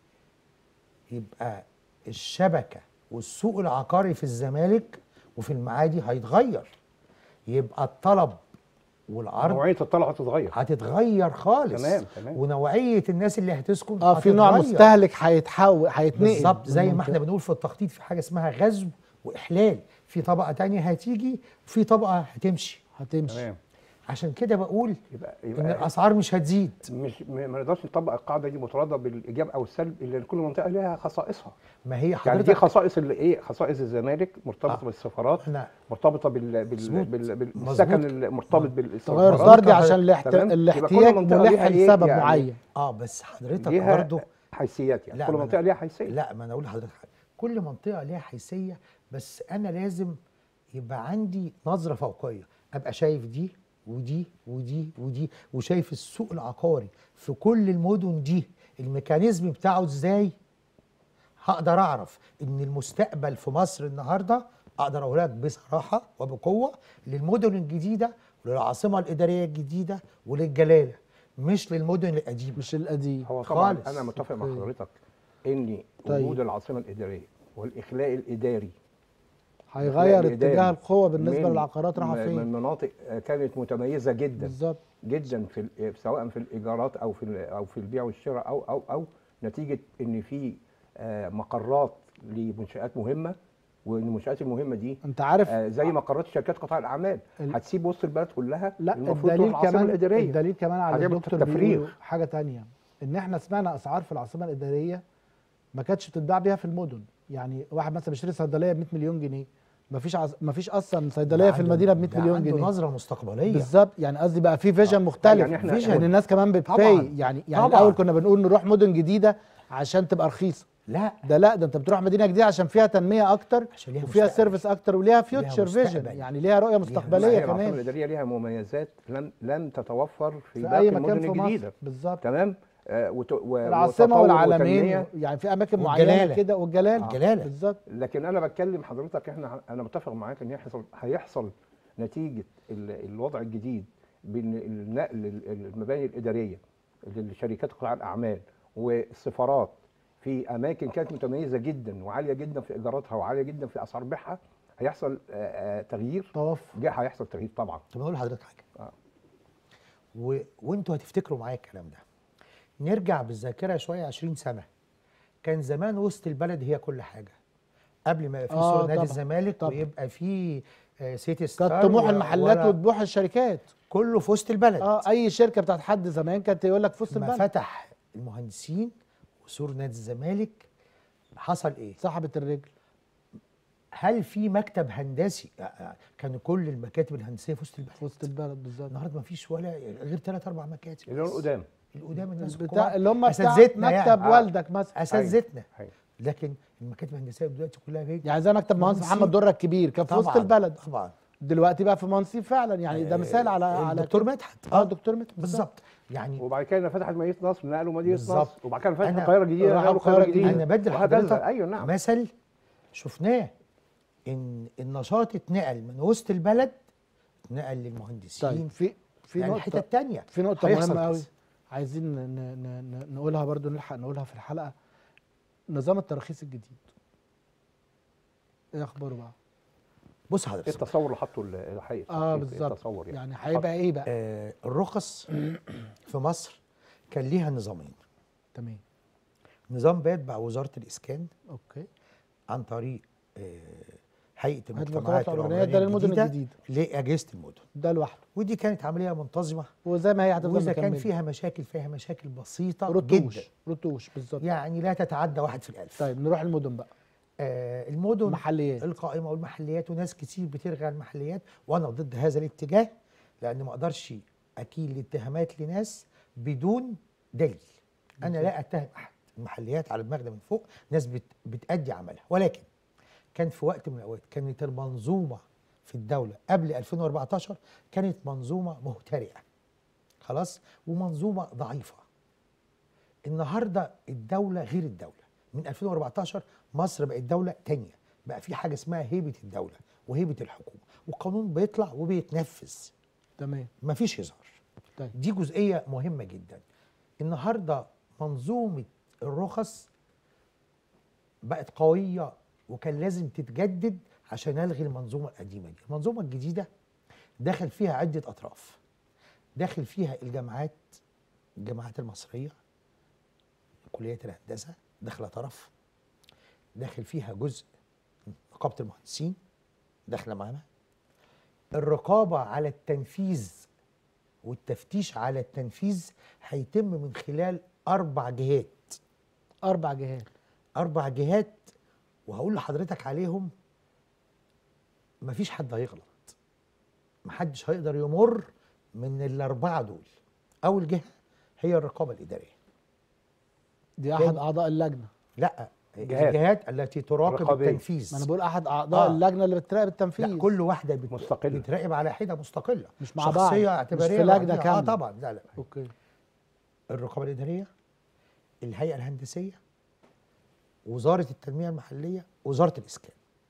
يبقى الشبكه والسوق العقاري في الزمالك وفي المعادي هيتغير يبقى الطلب والعرض نوعيه الطلعه هتتغير هتتغير خالص تمام، تمام. ونوعيه الناس اللي هتسكن اه في نوع هتتغير. مستهلك هيتحول هيتنقل بالظبط زي ما من احنا منطقة. بنقول في التخطيط في حاجه اسمها غزو واحلال في طبقه تانية هتيجي وفي طبقه هتمشي هتمشي تمام عشان كده بقول يبقى ان يبقى الاسعار مش هتزيد مش ما ما نقدرش نطبق القاعده دي مترادفه بالايجاب او السلب الا ان كل منطقه لها خصائصها ما هي يعني دي حضرتك خصائص اللي ايه خصائص الزمالك مرتبطه آه. بالسفارات احنا مرتبطه بال بال مظبوط. بال بال مظبوط. بالسكن المرتبط تغير بالسفارات فردي حضرتك- عشان الاحت... تمام؟ يبقى كل الاحتياج منطقة ملح ليها إيه؟ لسبب يعني معين اه بس حضرتك ليها برضو حيثيات يعني لا، كل ما أنا- منطقه ليها حيثيه لا ما انا اقول لحضرتك حاجه كل منطقه ليها حيثيه بس انا لازم يبقى عندي نظره فوقيه ابقى شايف دي ودي ودي ودي وشايف السوق العقاري في كل المدن دي الميكانيزم بتاعه ازاي هقدر اعرف ان المستقبل في مصر النهارده اقدر اقول لك بصراحه وبقوه للمدن الجديده وللعاصمه الاداريه الجديده وللجلاله مش للمدن القديمه مش القديم هو طبعا خالص. انا متفق مع أوكي. حضرتك ان طيب. وجود العاصمه الاداريه والاخلاء الاداري هيغير الإداري اتجاه القوه بالنسبه من- للعقارات رايحه م- من فين مناطق كانت متميزه جدا بالظبط جدا في ال- سواء في الايجارات او في ال- او في البيع والشراء او او او نتيجه ان في آه، مقرات لمنشات مهمه وان المنشات المهمه دي انت عارف آه، زي مقرات شركات قطاع الاعمال ال- هتسيب وسط البلد كلها لا المفروض تروح الدليل العاصمه كمان الاداريه الدليل كمان على هتعمل الدكتور تفريغ. بيقولوا حاجه تانية ان احنا سمعنا اسعار في العاصمه الاداريه ما كانتش بتتباع بيها في المدن يعني واحد مثلا بيشتري صيدليه ب 100 مليون جنيه ما فيش عز... ما فيش اصلا صيدليه في عنده- المدينه ب 100 ده مليون عنده جنيه نظره مستقبليه بالظبط يعني قصدي بقى في فيجن مختلف يعني إحنا- فيجن إحنا- وان الناس كمان بتباي طبعاً. يعني يعني طبعاً. الاول كنا بنقول نروح مدن جديده عشان تبقى رخيصه لا ده لا ده انت بتروح مدينه جديده عشان فيها تنميه اكتر عشان ليها وفيها مستقبل. سيرفيس اكتر وليها فيوتشر مستقبل. فيجن يعني ليها رؤيه مستقبليه هي العاصمه كمان الاداريه ليها مميزات لم لم تتوفر في, في باقي اي مكان المدن في مصر الجديده بالظبط تمام آه وت... و... العاصمه وتطور والعالمين وتنمية. يعني في اماكن معينه والجلالة. كده والجلاله الجلالة. بالظبط لكن انا بتكلم حضرتك احنا انا متفق معاك ان يحصل هيحصل نتيجه ال- الوضع الجديد بين النقل ال- المباني الاداريه لشركات قطاع الاعمال والسفارات في اماكن كانت متميزه جدا وعاليه جدا في ايجاراتها وعاليه جدا في اسعار بيعها هيحصل آه، آه، تغيير توفر جه هيحصل تغيير طبعا طب اقول لحضرتك حاجه آه. و... وانتوا هتفتكروا معايا الكلام ده نرجع بالذاكره شويه 20 سنه كان زمان وسط البلد هي كل حاجه قبل ما يبقى في آه صوره نادي طبعاً، الزمالك طبعاً. ويبقى في آه، سيتي ستار كانت طموح و- المحلات ولا- وطموح الشركات كله في وسط البلد اه اي شركه بتاعت حد زمان كانت يقول لك في وسط ما البلد فتح المهندسين وسور نادي الزمالك حصل ايه؟ سحبت الرجل هل في مكتب هندسي آه، آه، كانوا كل المكاتب الهندسيه في وسط البلد في وسط البلد بالظبط النهارده ما فيش ولا غير ثلاث اربع مكاتب اللي هو بس. القدام القدام الناس بتاع الكبار. اللي هم بتاع أساتذتنا يعني. مكتب آه. والدك مثلا اساتذتنا أيوة. لكن المكاتب الهندسيه دلوقتي كلها فين؟ يعني زي مكتب مهندس مهندسين. محمد دره الكبير كان في وسط طبعاً، البلد طبعا دلوقتي بقى في مهندسين فعلا يعني ده مثال على على الدكتور مدحت اه دكتور مت بالظبط يعني وبعد كده فتحت مدينه نصر نقلوا مدينه بالظبط. نصر وبعد كده فتحت أنا القاهره الجديده راحوا نقلوا القاهره القاهرة الجديده انا بدي وهكذا. لحضرتك ايوه نعم مثل شفناه ان النشاط اتنقل من وسط البلد اتنقل للمهندسين طيب في في يعني نقطه حتت تانية في نقطة هيحصل مهمة قوي كذا. عايزين ن- ن- ن- نقولها برضو نلحق نقولها في الحلقة نظام التراخيص الجديد ايه اخباره بقى؟ بص حضرتك التصور اللي حطه الحقيقه اه بالظبط التصور يعني يعني هيبقى ايه بقى آه الرخص في مصر كان ليها نظامين تمام نظام بيتبع وزاره الاسكان اوكي عن طريق آه هيئه هيئة المجتمعات العمرانية العمرانيه ده للمدن الجديده الجديدة لاجهزه المدن ده لوحده ودي كانت عمليه منتظمه وزي ما هي هتفضل واذا كان مكملة. فيها مشاكل فيها مشاكل بسيطه رتوش جدا رتوش بالظبط يعني لا تتعدى واحد في الالف طيب نروح المدن بقى آه المدن محليات القائمه والمحليات وناس كتير بترغي على المحليات وانا ضد هذا الاتجاه لان ما اقدرش اكيل الاتهامات لناس بدون دليل انا لا اتهم احد المحليات على دماغنا من فوق ناس بت بتأدي عملها ولكن كان في وقت من الاوقات كانت المنظومه في الدوله قبل 2014 كانت منظومه مهترئه خلاص ومنظومه ضعيفه النهارده الدوله غير الدوله من 2014 مصر بقت دوله تانية بقى في حاجه اسمها هيبه الدوله وهيبه الحكومه والقانون بيطلع وبيتنفذ تمام مفيش هزار طيب دي جزئيه مهمه جدا النهارده منظومه الرخص بقت قويه وكان لازم تتجدد عشان الغي المنظومه القديمه دي المنظومه الجديده داخل فيها عده اطراف داخل فيها الجامعات الجامعات المصريه كليات الهندسه داخله طرف داخل فيها جزء نقابه المهندسين داخله معانا الرقابه على التنفيذ والتفتيش على التنفيذ هيتم من خلال اربع جهات اربع جهات اربع جهات وهقول لحضرتك عليهم مفيش حد هيغلط محدش هيقدر يمر من الاربعه دول اول جهه هي الرقابه الاداريه دي احد اعضاء اللجنه لا جهات. الجهات التي تراقب رقابية. التنفيذ ما انا بقول احد اعضاء آه. اللجنه اللي بتراقب التنفيذ لا كل واحده بت... مستقلة. بتراقب على حده مستقله مش مع بعض. شخصيه مش اعتباريه في لجنة لوحدها. اه كاملة. طبعا لا لا اوكي الرقابه الاداريه الهيئه الهندسيه وزاره التنميه المحليه وزاره الاسكان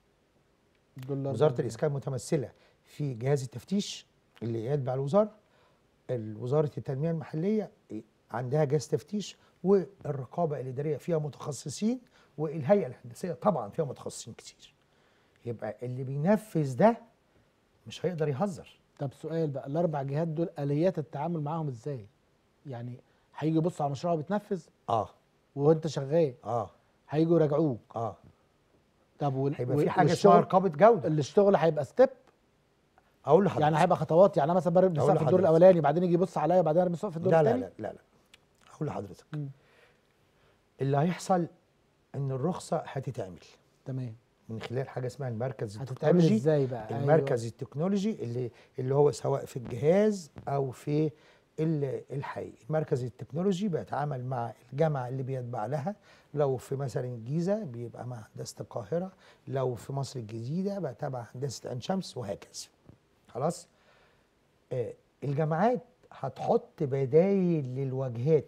دول الأربع وزاره جهات. الاسكان متمثله في جهاز التفتيش اللي يتبع الوزاره وزاره التنميه المحليه عندها جهاز تفتيش والرقابه الاداريه فيها متخصصين والهيئه الهندسيه طبعا فيها متخصصين كتير يبقى اللي بينفذ ده مش هيقدر يهزر طب سؤال بقى الاربع جهات دول اليات التعامل معاهم ازاي يعني هيجي يبص على مشروع بيتنفذ اه وانت شغال اه هيجوا يراجعوك اه طب وال... هيبقى وال- في حاجه والشغل- اسمها رقابه جوده الشغل هيبقى ستيب اقول لحضرتك يعني هيبقى خطوات يعني انا مثلا برمي أقول سقف الدور لحضرتك. الاولاني بعدين يجي يبص عليا وبعدين ارمي سقف الدور لا لا الثاني لا لا لا هقول لحضرتك مم. اللي هيحصل ان الرخصه هتتعمل تمام من خلال حاجه اسمها المركز هتتعمل التكنولوجي ازاي بقى أيوة. المركز التكنولوجي اللي اللي هو سواء في الجهاز او في ال- الحي المركز التكنولوجي بيتعامل مع الجامعه اللي بيتبع لها لو في مثلا الجيزه بيبقى مع هندسه القاهره لو في مصر الجديده بقى تبع هندسه عين شمس وهكذا خلاص آه الجامعات هتحط بدايل للواجهات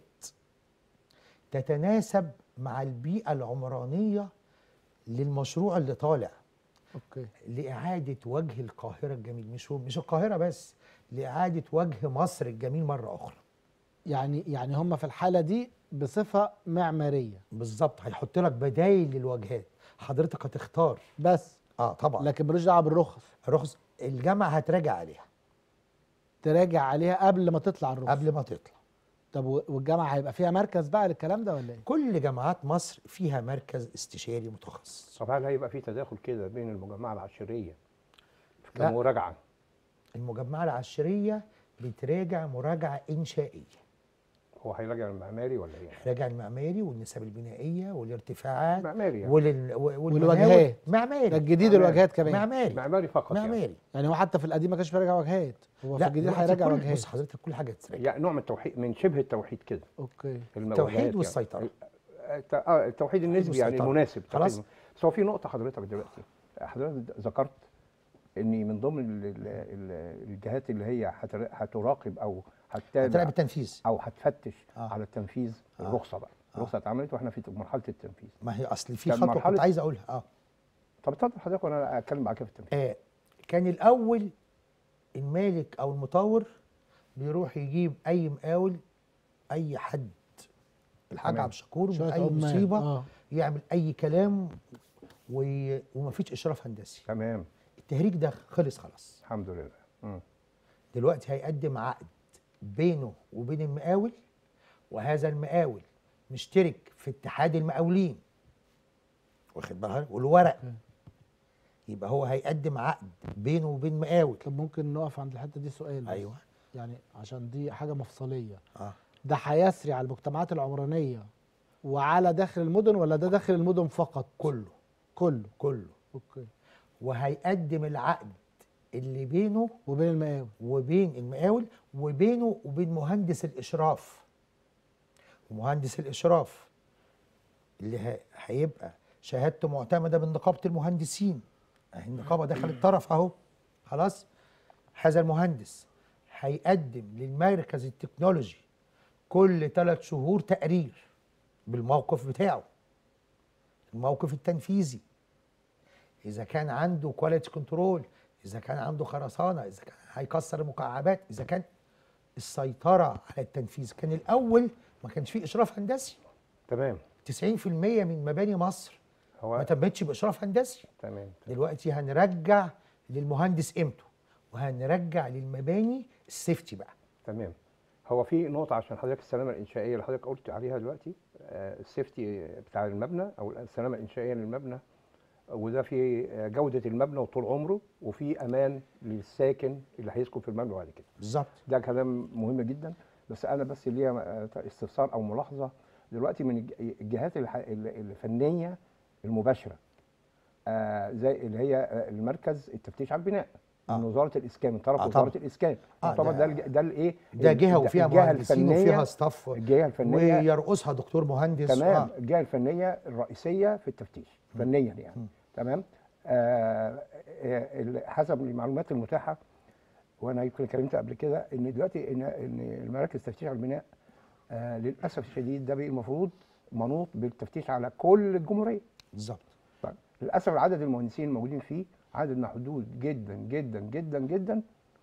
تتناسب مع البيئه العمرانيه للمشروع اللي طالع اوكي لإعادة وجه القاهرة الجميل مش مش القاهرة بس لإعادة وجه مصر الجميل مرة أخرى يعني يعني هم في الحاله دي بصفه معماريه بالظبط هيحط لك بدايل للواجهات حضرتك هتختار بس اه طبعا لكن ملوش دعوه بالرخص الرخص الجامعة هتراجع عليها تراجع عليها قبل ما تطلع الرخص قبل ما تطلع طب و- والجامعه هيبقى فيها مركز بقى للكلام ده ولا ايه؟ كل جامعات مصر فيها مركز استشاري متخصص طب هل هيبقى في تداخل كده بين المجمعه العشريه لا. كمراجعه المجمعة العشرية بتراجع مراجعة إنشائية هو هيراجع المعماري ولا ايه؟ راجع المعماري والنسب البنائية والارتفاعات معماري يعني. ولل... والمناوئ. والواجهات. معماري ده الجديد معماري. الواجهات كمان معماري معماري فقط يعني. معماري يعني هو حتى في القديم ما كانش بيراجع واجهات هو في لا الجديد دلوقتي هيراجع كل- واجهات بص حضرتك كل حاجه تتراجع يعني نوع من التوحيد من شبه التوحيد كده اوكي المواجهات التوحيد يعني. والسيطره الت- اه التوحيد النسبي يعني والسيطرة. المناسب خلاص. توحيد- بس هو في نقطه حضرتك دلوقتي حضرتك ذكرت ان من ضمن ال- ال- ال- الجهات اللي هي هتر- هتراقب او هتراقب هتتابع التنفيذ او هتفتش آه. على التنفيذ آه. الرخصه بقى آه. الرخصه اتعملت واحنا في مرحله التنفيذ ما هي اصل في طب خطوه مرحلة- كنت عايز اقولها اه طب اتفضل حضرتك وانا اتكلم معاك في التنفيذ آه، كان الاول المالك او المطور بيروح يجيب اي مقاول اي حد الحاج تمام. عبد الشكور من شوية اي عمال. مصيبه اه يعمل اي كلام و... ومفيش اشراف هندسي تمام التهريج ده خلص خلاص الحمد لله مم. دلوقتي هيقدم عقد بينه وبين المقاول وهذا المقاول مشترك في اتحاد المقاولين واخد بالك والورق يبقى هو هيقدم عقد بينه وبين مقاول طب ممكن نقف عند الحته دي سؤال بس. ايوه يعني عشان دي حاجه مفصليه اه ده هيسري على المجتمعات العمرانيه وعلى داخل المدن ولا ده داخل المدن فقط كله كله كله اوكي وهيقدم العقد اللي بينه وبين المقاول وبين المقاول وبينه وبين مهندس الاشراف ومهندس الاشراف اللي ه- هيبقى شهادته معتمده من نقابه المهندسين اهي النقابه دخلت طرف اهو خلاص هذا المهندس هيقدم للمركز التكنولوجي كل ثلاث شهور تقرير بالموقف بتاعه الموقف التنفيذي اذا كان عنده كواليتي كنترول اذا كان عنده خرسانه اذا كان هيكسر المكعبات اذا كان السيطره على التنفيذ كان الاول ما كانش فيه اشراف هندسي تمام 90% من مباني مصر ما هو تمتش باشراف هندسي تمام دلوقتي هنرجع للمهندس قيمته وهنرجع للمباني السيفتي بقى تمام هو في نقطة عشان حضرتك السلامة الإنشائية اللي حضرتك قلت عليها دلوقتي آه، السيفتي بتاع المبنى أو السلامة الإنشائية للمبنى وده في آه، جودة المبنى وطول عمره وفي أمان للساكن اللي هيسكن في المبنى بعد كده بالظبط ده كلام مهم جدا بس أنا بس ليا آه، استفسار أو ملاحظة دلوقتي من الج- الجهات الح- ال- الفنية المباشرة آه، زي اللي هي آه، المركز التفتيش على البناء آه. من وزارة الإسكان من طرف آه، وزارة طبعا. الإسكان آه، طبعا ده- ده الج- ده الإيه ده جهه الج- وفيها الجهة مهندسين وفيها الفنية ستاف الجهة الفنية ويرقصها دكتور مهندس تمام آه. الجهه الفنيه الرئيسيه في التفتيش فنيا يعني تمام آه آه، ال- حسب المعلومات المتاحه وانا يمكن اتكلمت قبل كده ان دلوقتي ان ان المراكز تفتيش على البناء آه للاسف الشديد ده بقى المفروض منوط بالتفتيش على كل الجمهوريه بالظبط طيب للاسف عدد المهندسين الموجودين فيه عدد محدود جدا جدا جدا جدا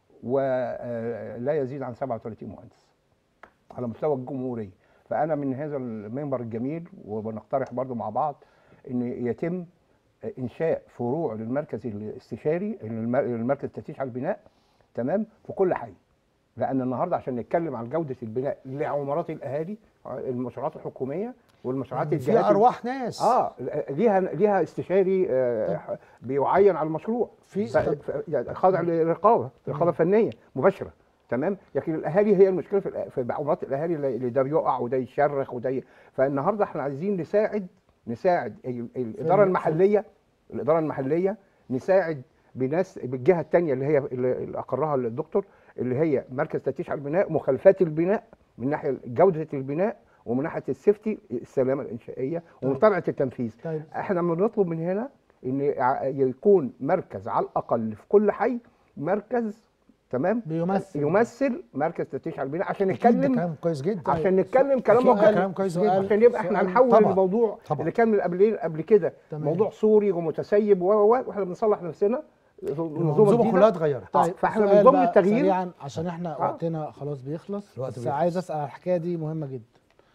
ولا يزيد عن 37 مهندس على مستوى الجمهوريه فانا من هذا المنبر الجميل وبنقترح برضو مع بعض ان يتم انشاء فروع للمركز الاستشاري الم- المركز التفتيش على البناء تمام في كل حي لان النهارده عشان نتكلم عن جوده البناء لعمارات الاهالي المشروعات الحكوميه والمشروعات في الجهات ارواح ناس اه ليها ليها استشاري آه بيعين على المشروع في- ف- طب- ف- يعني خاضع لرقابه رقابه فنيه مباشره تمام لكن الاهالي هي المشكله في الأ- في عمارات الاهالي اللي اللي ده بيقع وده يشرخ وده ي... فالنهارده احنا عايزين نساعد نساعد ال- الاداره في- المحليه الاداره المحليه نساعد بناس بالجهه الثانيه اللي هي اللي اللي اقرها الدكتور اللي هي مركز تفتيش على البناء مخالفات البناء من ناحيه جوده البناء ومن ناحيه السيفتي السلامه الانشائيه ومتابعه التنفيذ طيب احنا بنطلب من هنا ان ع- يكون مركز على الاقل في كل حي مركز تمام بيمثل يمثل مركز تفتيش على البناء عشان أكيد ده نتكلم كلام كويس جدا عشان نتكلم كلام أكيد ده واقعي كلام كويس سؤال- جدا عشان يبقى احنا سؤال- هنحول طبعا. الموضوع طبعا. اللي كان من قبل قبل كده تمام. موضوع سوري ومتسيب و و- واحنا بنصلح نفسنا المنظومه جديدة. كلها اتغيرت طيب فإحنا سؤال من ضمن بقى التغيير- سريعا عشان احنا آه. وقتنا خلاص بيخلص الوقت بس بيخلص. عايز اسال على الحكايه دي مهمه جدا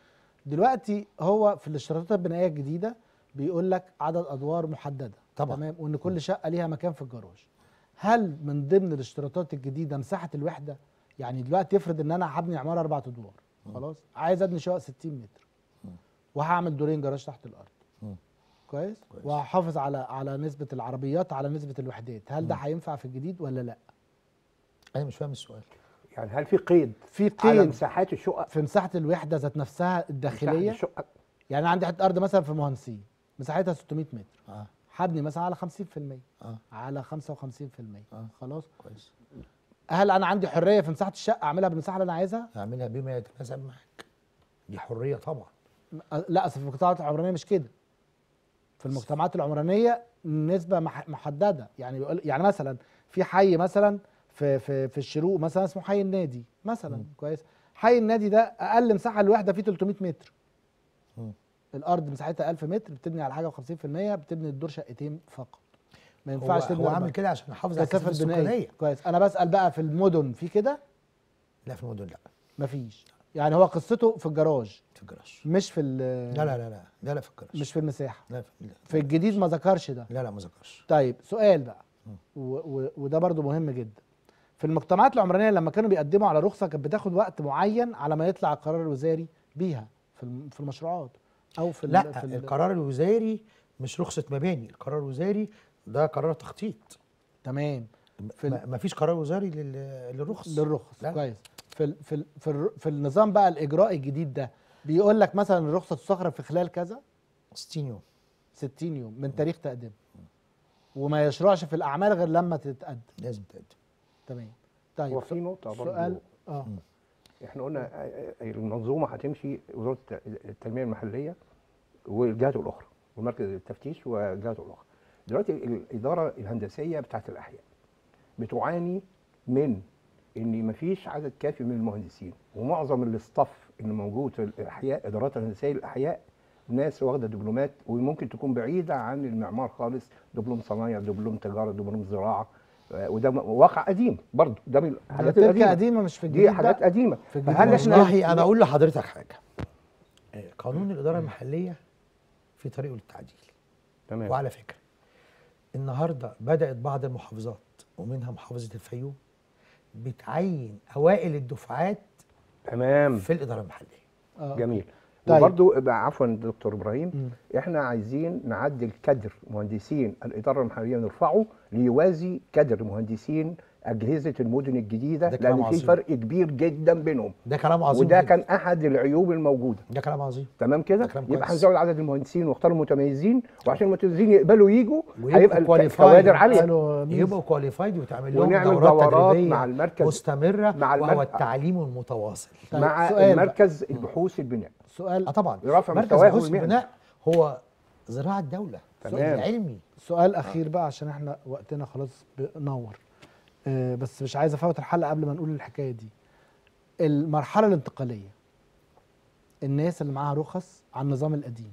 دلوقتي هو في الاشتراطات البنائيه الجديده بيقول لك عدد ادوار محدده طبعا. تمام وان كل شقه ليها مكان في الجراج هل من ضمن الاشتراطات الجديده مساحه الوحده يعني دلوقتي افرض ان انا هبني عماره اربع ادوار خلاص عايز ابني شقه 60 متر وهعمل دورين جراج تحت الارض مم. كويس كويس. وهحافظ على على نسبه العربيات على نسبه الوحدات هل ده هينفع في الجديد ولا لا انا مش فاهم السؤال يعني هل في قيد في على قيد مساحات الشقق في مساحه الوحده ذات نفسها مساحة الداخليه الشقق يعني عندي حته ارض مثلا في مهندسين مساحتها 600 متر اه هبني مثلا على 50% اه على 55% آه. خلاص كويس هل انا عندي حريه في مساحه الشقه اعملها بالمساحه اللي انا عايزها اعملها بما يتناسب معاك دي حريه طبعا م- لا اصل في المجتمعات العمرانيه مش كده في المجتمعات العمرانيه نسبه مح- محدده يعني بيقول يعني مثلا في حي مثلا في في في الشروق مثلا اسمه حي النادي مثلا مم. كويس حي النادي ده اقل مساحه الوحده فيه 300 متر مم. الارض مساحتها 1000 متر بتبني على حاجه و50% بتبني الدور شقتين فقط ما هو, ينفعش تبني هو أربعة. عامل كده عشان يحافظ على كثافه الكثافه البنائيه السكانيه كويس انا بسال بقى في المدن في كده لا في المدن لا مفيش يعني هو قصته في الجراج في الجراج مش في ال- لا لا لا لا لا لا في الجراج مش في المساحه لا في لا, في الجديد ما ذكرش ده لا لا ما ذكرش طيب سؤال بقى و و وده برضو مهم جدا في المجتمعات العمرانيه لما كانوا بيقدموا على رخصه كانت بتاخد وقت معين على ما يطلع القرار الوزاري بيها في الم- في المشروعات او في ال- لا في ال- القرار الوزاري مش رخصه مباني القرار الوزاري ده قرار تخطيط تمام في ال- ما ما فيش قرار وزاري لل- للرخص للرخص لا. كويس في ال في ال في, الر- في النظام بقى الاجرائي الجديد ده بيقول لك مثلا الرخصه تستخرج في خلال كذا 60 يوم 60 يوم من تاريخ تقديمها وما يشرعش في الاعمال غير لما تتقدم لازم تقدم تمام طيب وفي نقطه سؤال برضه اه احنا قلنا آه، آه، المنظومه هتمشي وزاره التنميه المحليه والجهات الاخرى ومركز التفتيش والجهات الاخرى دلوقتي الاداره الهندسيه بتاعت الاحياء بتعاني من ان مفيش عدد كافي من المهندسين ومعظم الاستاف اللي موجود في الاحياء ادارات الهندسيه للاحياء ناس واخده دبلومات وممكن تكون بعيده عن المعمار خالص دبلوم صنايع دبلوم تجاره دبلوم زراعه آه، وده واقع قديم برضه ده من الحاجات تركه القديمه قديمه مش في الجديد دي حاجات بقى. قديمه في الجديد فهل احنا والله انا اقول لحضرتك حاجه آه، قانون الاداره المحليه في طريقه للتعديل تمام وعلى فكره النهارده بدات بعض المحافظات ومنها محافظه الفيوم بتعين اوائل الدفعات تمام في الاداره المحليه آه. جميل طيب. وبرضو بقى عفوا دكتور ابراهيم مم. احنا عايزين نعدل كادر مهندسين الاداره المحليه نرفعه ليوازي كادر مهندسين اجهزه المدن الجديده ده كلام لان في عظيم. فرق كبير جدا بينهم ده كلام عظيم وده جداً. كان احد العيوب الموجوده ده كلام عظيم تمام كده ده كلام يبقى كويس. هنزود عدد المهندسين واختار المتميزين وعشان المتميزين يقبلوا يجوا ويبقوا هيبقى الك- qualified. الكوادر عاليه قالوا ميزة. يبقوا كواليفايد وتعمل لهم ونعمل دورات, دورات تدريبيه مع المركز- مستمره مع وهو المر- التعليم المتواصل طيب، مع سؤال بقى. مركز البحوث البناء سؤال اه طبعا رفع مركز مستواهم بحوث المهني. البناء هو زراعه دوله تمام. علمي سؤال اخير بقى عشان احنا وقتنا خلاص بنور آه بس مش عايز افوت الحلقه قبل ما نقول الحكايه دي المرحله الانتقاليه الناس اللي معاها رخص على النظام القديم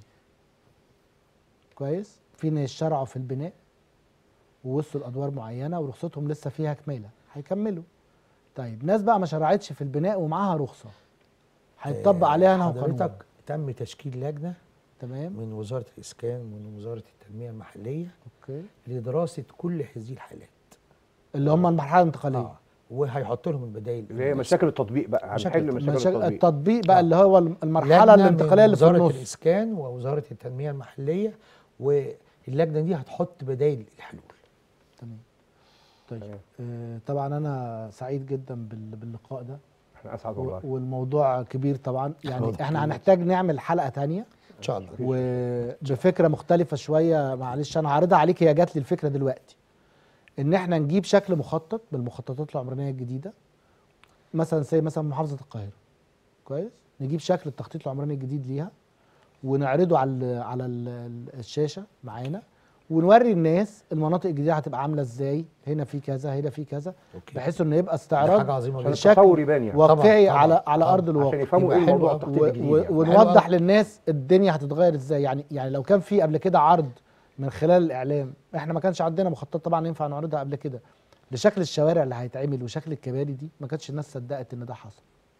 كويس في ناس شرعوا في البناء ووصلوا لادوار معينه ورخصتهم لسه فيها كماله هيكملوا طيب ناس بقى ما شرعتش في البناء ومعاها رخصه هيتطبق آه، عليها نهى قانون حضرتك تم تشكيل لجنه تمام من وزاره الاسكان ومن وزاره التنميه المحليه اوكي لدراسه كل هذه الحالات اللي هم المرحله الانتقاليه اه وهيحط لهم البدائل اللي هي مشاكل التطبيق بقى مشاكل هنحل مشاكل مشاكل التطبيق التطبيق بقى آه. اللي هو المرحله لجنة الانتقاليه من اللي في وزاره النص الاسكان ووزاره التنميه المحليه واللجنه دي هتحط بدائل الحلول تمام طيب تمام. آه طبعا انا سعيد جدا بال- باللقاء ده احنا اسعد و- والله والموضوع كبير طبعا يعني موضوع احنا كبير. هنحتاج نعمل حلقه تانية ان شاء الله وبفكره مختلفه شويه معلش انا عارضها عليك هي جات لي الفكره دلوقتي ان احنا نجيب شكل مخطط بالمخططات العمرانيه الجديده مثلا زي مثلا محافظه القاهره كويس نجيب شكل التخطيط العمراني الجديد ليها ونعرضه على ال على ال الشاشه معانا ونوري الناس المناطق الجديده هتبقى عامله ازاي هنا في كذا هنا في كذا اوكي بحيث انه يبقى ده استعراض حاجه عظيمه عشان جدا الشكل التصور يبان يعني واقعي طبعاً، على على طبعاً. ارض الواقع عشان يفهموا يبقى ايه حلو موضوع أوي. التخطيط و- الجديد و- يعني. ونوضح حلو أوي. للناس الدنيا هتتغير ازاي يعني يعني لو كان في قبل كده عرض من خلال الاعلام احنا ما كانش عندنا مخطط طبعا ينفع نعرضها قبل كده لشكل الشوارع اللي هيتعمل وشكل الكباري دي ما كانتش الناس صدقت ان ده حصل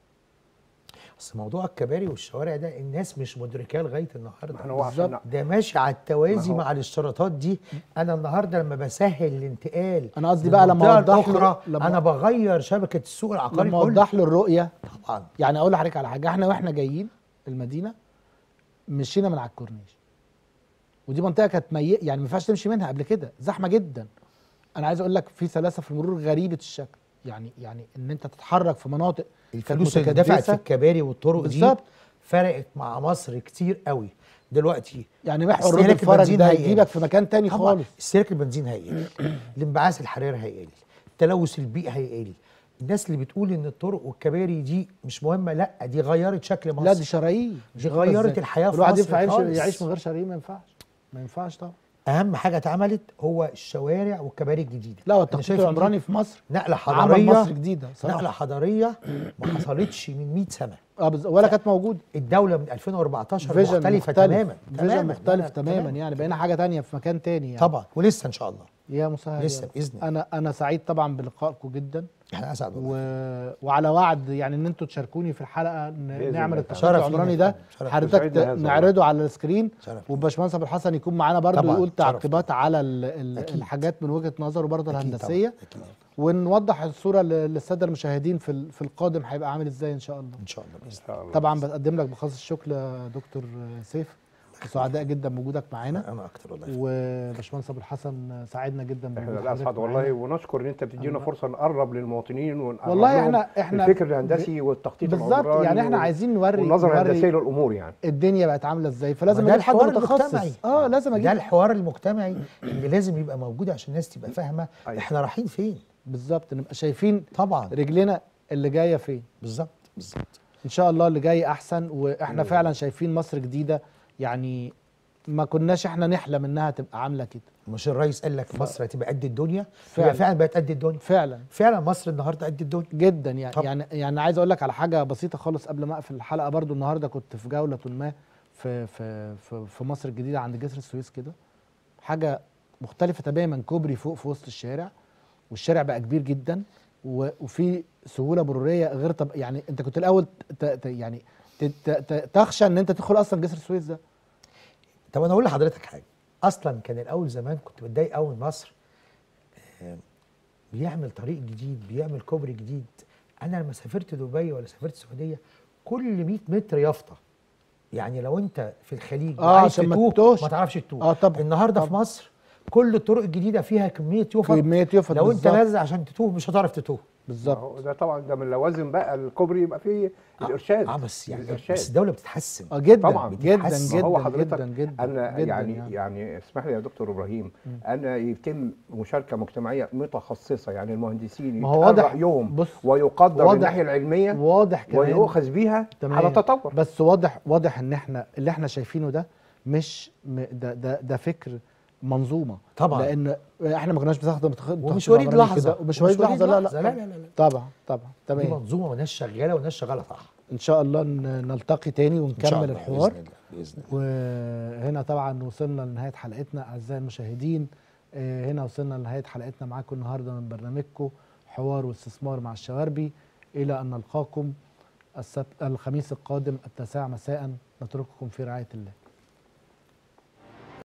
بس موضوع الكباري والشوارع ده الناس مش مدركاه لغايه النهارده ما هو عشان بالظبط. ده ماشي على التوازي ما هو- مع الاشتراطات دي انا النهارده لما بسهل الانتقال أنا قصدي من بقى لما منطقة أوضح له- لأخرى، لما- انا بغير شبكه السوق العقاري لما كله اوضح له الرؤيه طبعا يعني اقول لحضرتك على حاجه احنا واحنا جايين المدينه مشينا من على الكورنيش ودي منطقه كانت مي... يعني ما ينفعش تمشي منها قبل كده زحمه جدا انا عايز اقول لك في سلاسه في المرور غريبه الشكل يعني يعني ان انت تتحرك في مناطق كانت الفلوس اللي دفعت في متكدسة. الكباري والطرق دي بالظبط. فرقت مع مصر كتير قوي دلوقتي يعني محور استهلاك رود الفرج البنزين ده هيقل. هيجيبك في مكان تاني طبعا خالص استهلاك البنزين هيقل الانبعاث الحراري هيقل التلوث البيئي هيقل الناس اللي بتقول ان الطرق والكباري دي مش مهمه لا دي غيرت شكل مصر لا دي شرايين دي غيرت الحياة في الواحد مصر ينفع يعيش, خالص. يعيش من غير شرايين ما ينفعش ما ينفعش طبعا اهم حاجه اتعملت هو الشوارع والكباري الجديده لا هو أنا التخطيط شايف إن دي العمراني في مصر نقله عمل حضاريه مصر جديده صراحه نقله حضاريه ما حصلتش من 100 سنه اه بز- ولا كانت موجوده الدوله من 2014 فيجن مختلفه مختلف تماما فيجن تماما مختلف لا، لا، تماما يعني بقينا حاجه تانية في مكان تاني يعني طبعا ولسه ان شاء الله يا مسهل يا لسه رب. باذن الله انا انا سعيد طبعا بلقائكم جدا احنا اسعد و... والله وعلى وعد يعني ان انتوا تشاركوني في الحلقه ن... بإذن نعمل الله. التخطيط شرف العمراني لينا يا ده فندم، شرف حضرتك يسعدنا هذا نعرضه على السكرين شرف وباشمهندس ابو الحسن يكون معانا برضه طبعاً، يقول شرف تعقيبات على ال... ال... أكيد. الحاجات من وجهه نظره برضه أكيد الهندسيه طبعاً، اكيد ونوضح الصوره ل- للساده المشاهدين في ال- في القادم هيبقى عامل ازاي ان شاء الله ان شاء الله باذن إن شاء الله. طبعا بقدم لك بخاص الشكر يا دكتور سيف سعداء جدا بوجودك معانا الله انا اكتر والله وباشمهندس ابو الحسن ساعدنا جدا احنا بوجود لا اسعد حضرتك والله معانا. ونشكر ان انت بتدينا الله. فرصه نقرب للمواطنين ونقرب والله لهم احنا احنا الفكر الهندسي والتخطيط بالظبط العمراني يعني احنا وال- عايزين نوري والنظره نوري الهندسيه للامور يعني الدنيا بقت عامله ازاي فلازم ما ده اجيب حد الحوار متخصص المجتمعي. اه لازم ده اجيب الحوار المجتمعي اللي لازم يبقى موجود عشان الناس تبقى فاهمه أيوة. احنا رايحين فين بالظبط نبقى شايفين طبعا رجلنا اللي جايه فين بالظبط بالظبط ان شاء الله اللي جاي احسن واحنا فعلا شايفين مصر جديده يعني ما كناش احنا نحلم انها تبقى عامله كده مش الرئيس قال لك مصر هتبقى قد الدنيا فعلا. فعلا فعلا بقت قد الدنيا فعلا فعلا مصر النهارده قد الدنيا جدا يعني طب. يعني يعني عايز اقول لك على حاجه بسيطه خالص قبل ما اقفل الحلقه برضو النهارده كنت في جوله ما في في في, في مصر الجديده عند جسر السويس كده حاجه مختلفه تماما كوبري فوق في وسط الشارع والشارع بقى كبير جدا و- وفي سهوله مروريه غير طب يعني انت كنت الاول ت ت يعني ت ت ت تخشى ان انت تدخل اصلا جسر السويس ده طب انا اقول لحضرتك حاجه اصلا كان الاول زمان كنت بتضايق قوي من مصر آه، بيعمل طريق جديد بيعمل كوبري جديد انا لما سافرت دبي ولا سافرت السعوديه كل 100 متر يافطه يعني لو انت في الخليج آه، وعايز عشان ما تتوه تتوهش. ما تعرفش تتوه اه طبعا النهارده في طبعا. مصر كل الطرق الجديده فيها كميه يفط كميه يفط لو انت بالظبط نازل عشان تتوه مش هتعرف تتوه بالظبط هو ده طبعا ده من لوازم بقى الكوبري يبقى فيه الارشاد اه بس يعني الارشاد بس الدوله بتتحسن اه جدا طبعاً. جدا بتتحسن. جدا هو حضرتك جدا جدا انا جدا يعني, يعني يعني اسمح لي يا دكتور ابراهيم انا يتم مشاركه مجتمعيه متخصصه يعني المهندسين ما هو يتقال واضح- رايهم بص، ويقدر من واضح- الناحيه العلميه واضح كمان ويؤخذ بيها تمام. على تطور بس واضح واضح ان احنا اللي احنا شايفينه ده مش م- ده ده ده فكر منظومه طبعاً. لان احنا ما كناش بنستخدم تخ- ومش تخطيط وليد عمراني لحظه كده، ومش وليد لحظه لا لا لا لا لا, لا. طبعا طبعا دي تمام منظومه وناس شغاله وناس شغاله صح ان شاء الله ن- نلتقي تاني إن شاء ونكمل الله، الحوار باذن الله باذن الله وهنا طبعا وصلنا لنهايه حلقتنا اعزائي المشاهدين آه، هنا وصلنا لنهايه حلقتنا معاكم النهارده من برنامجكم حوار واستثمار مع الشواربي الى ان نلقاكم السبت الخميس القادم التاسعة مساء نترككم في رعايه الله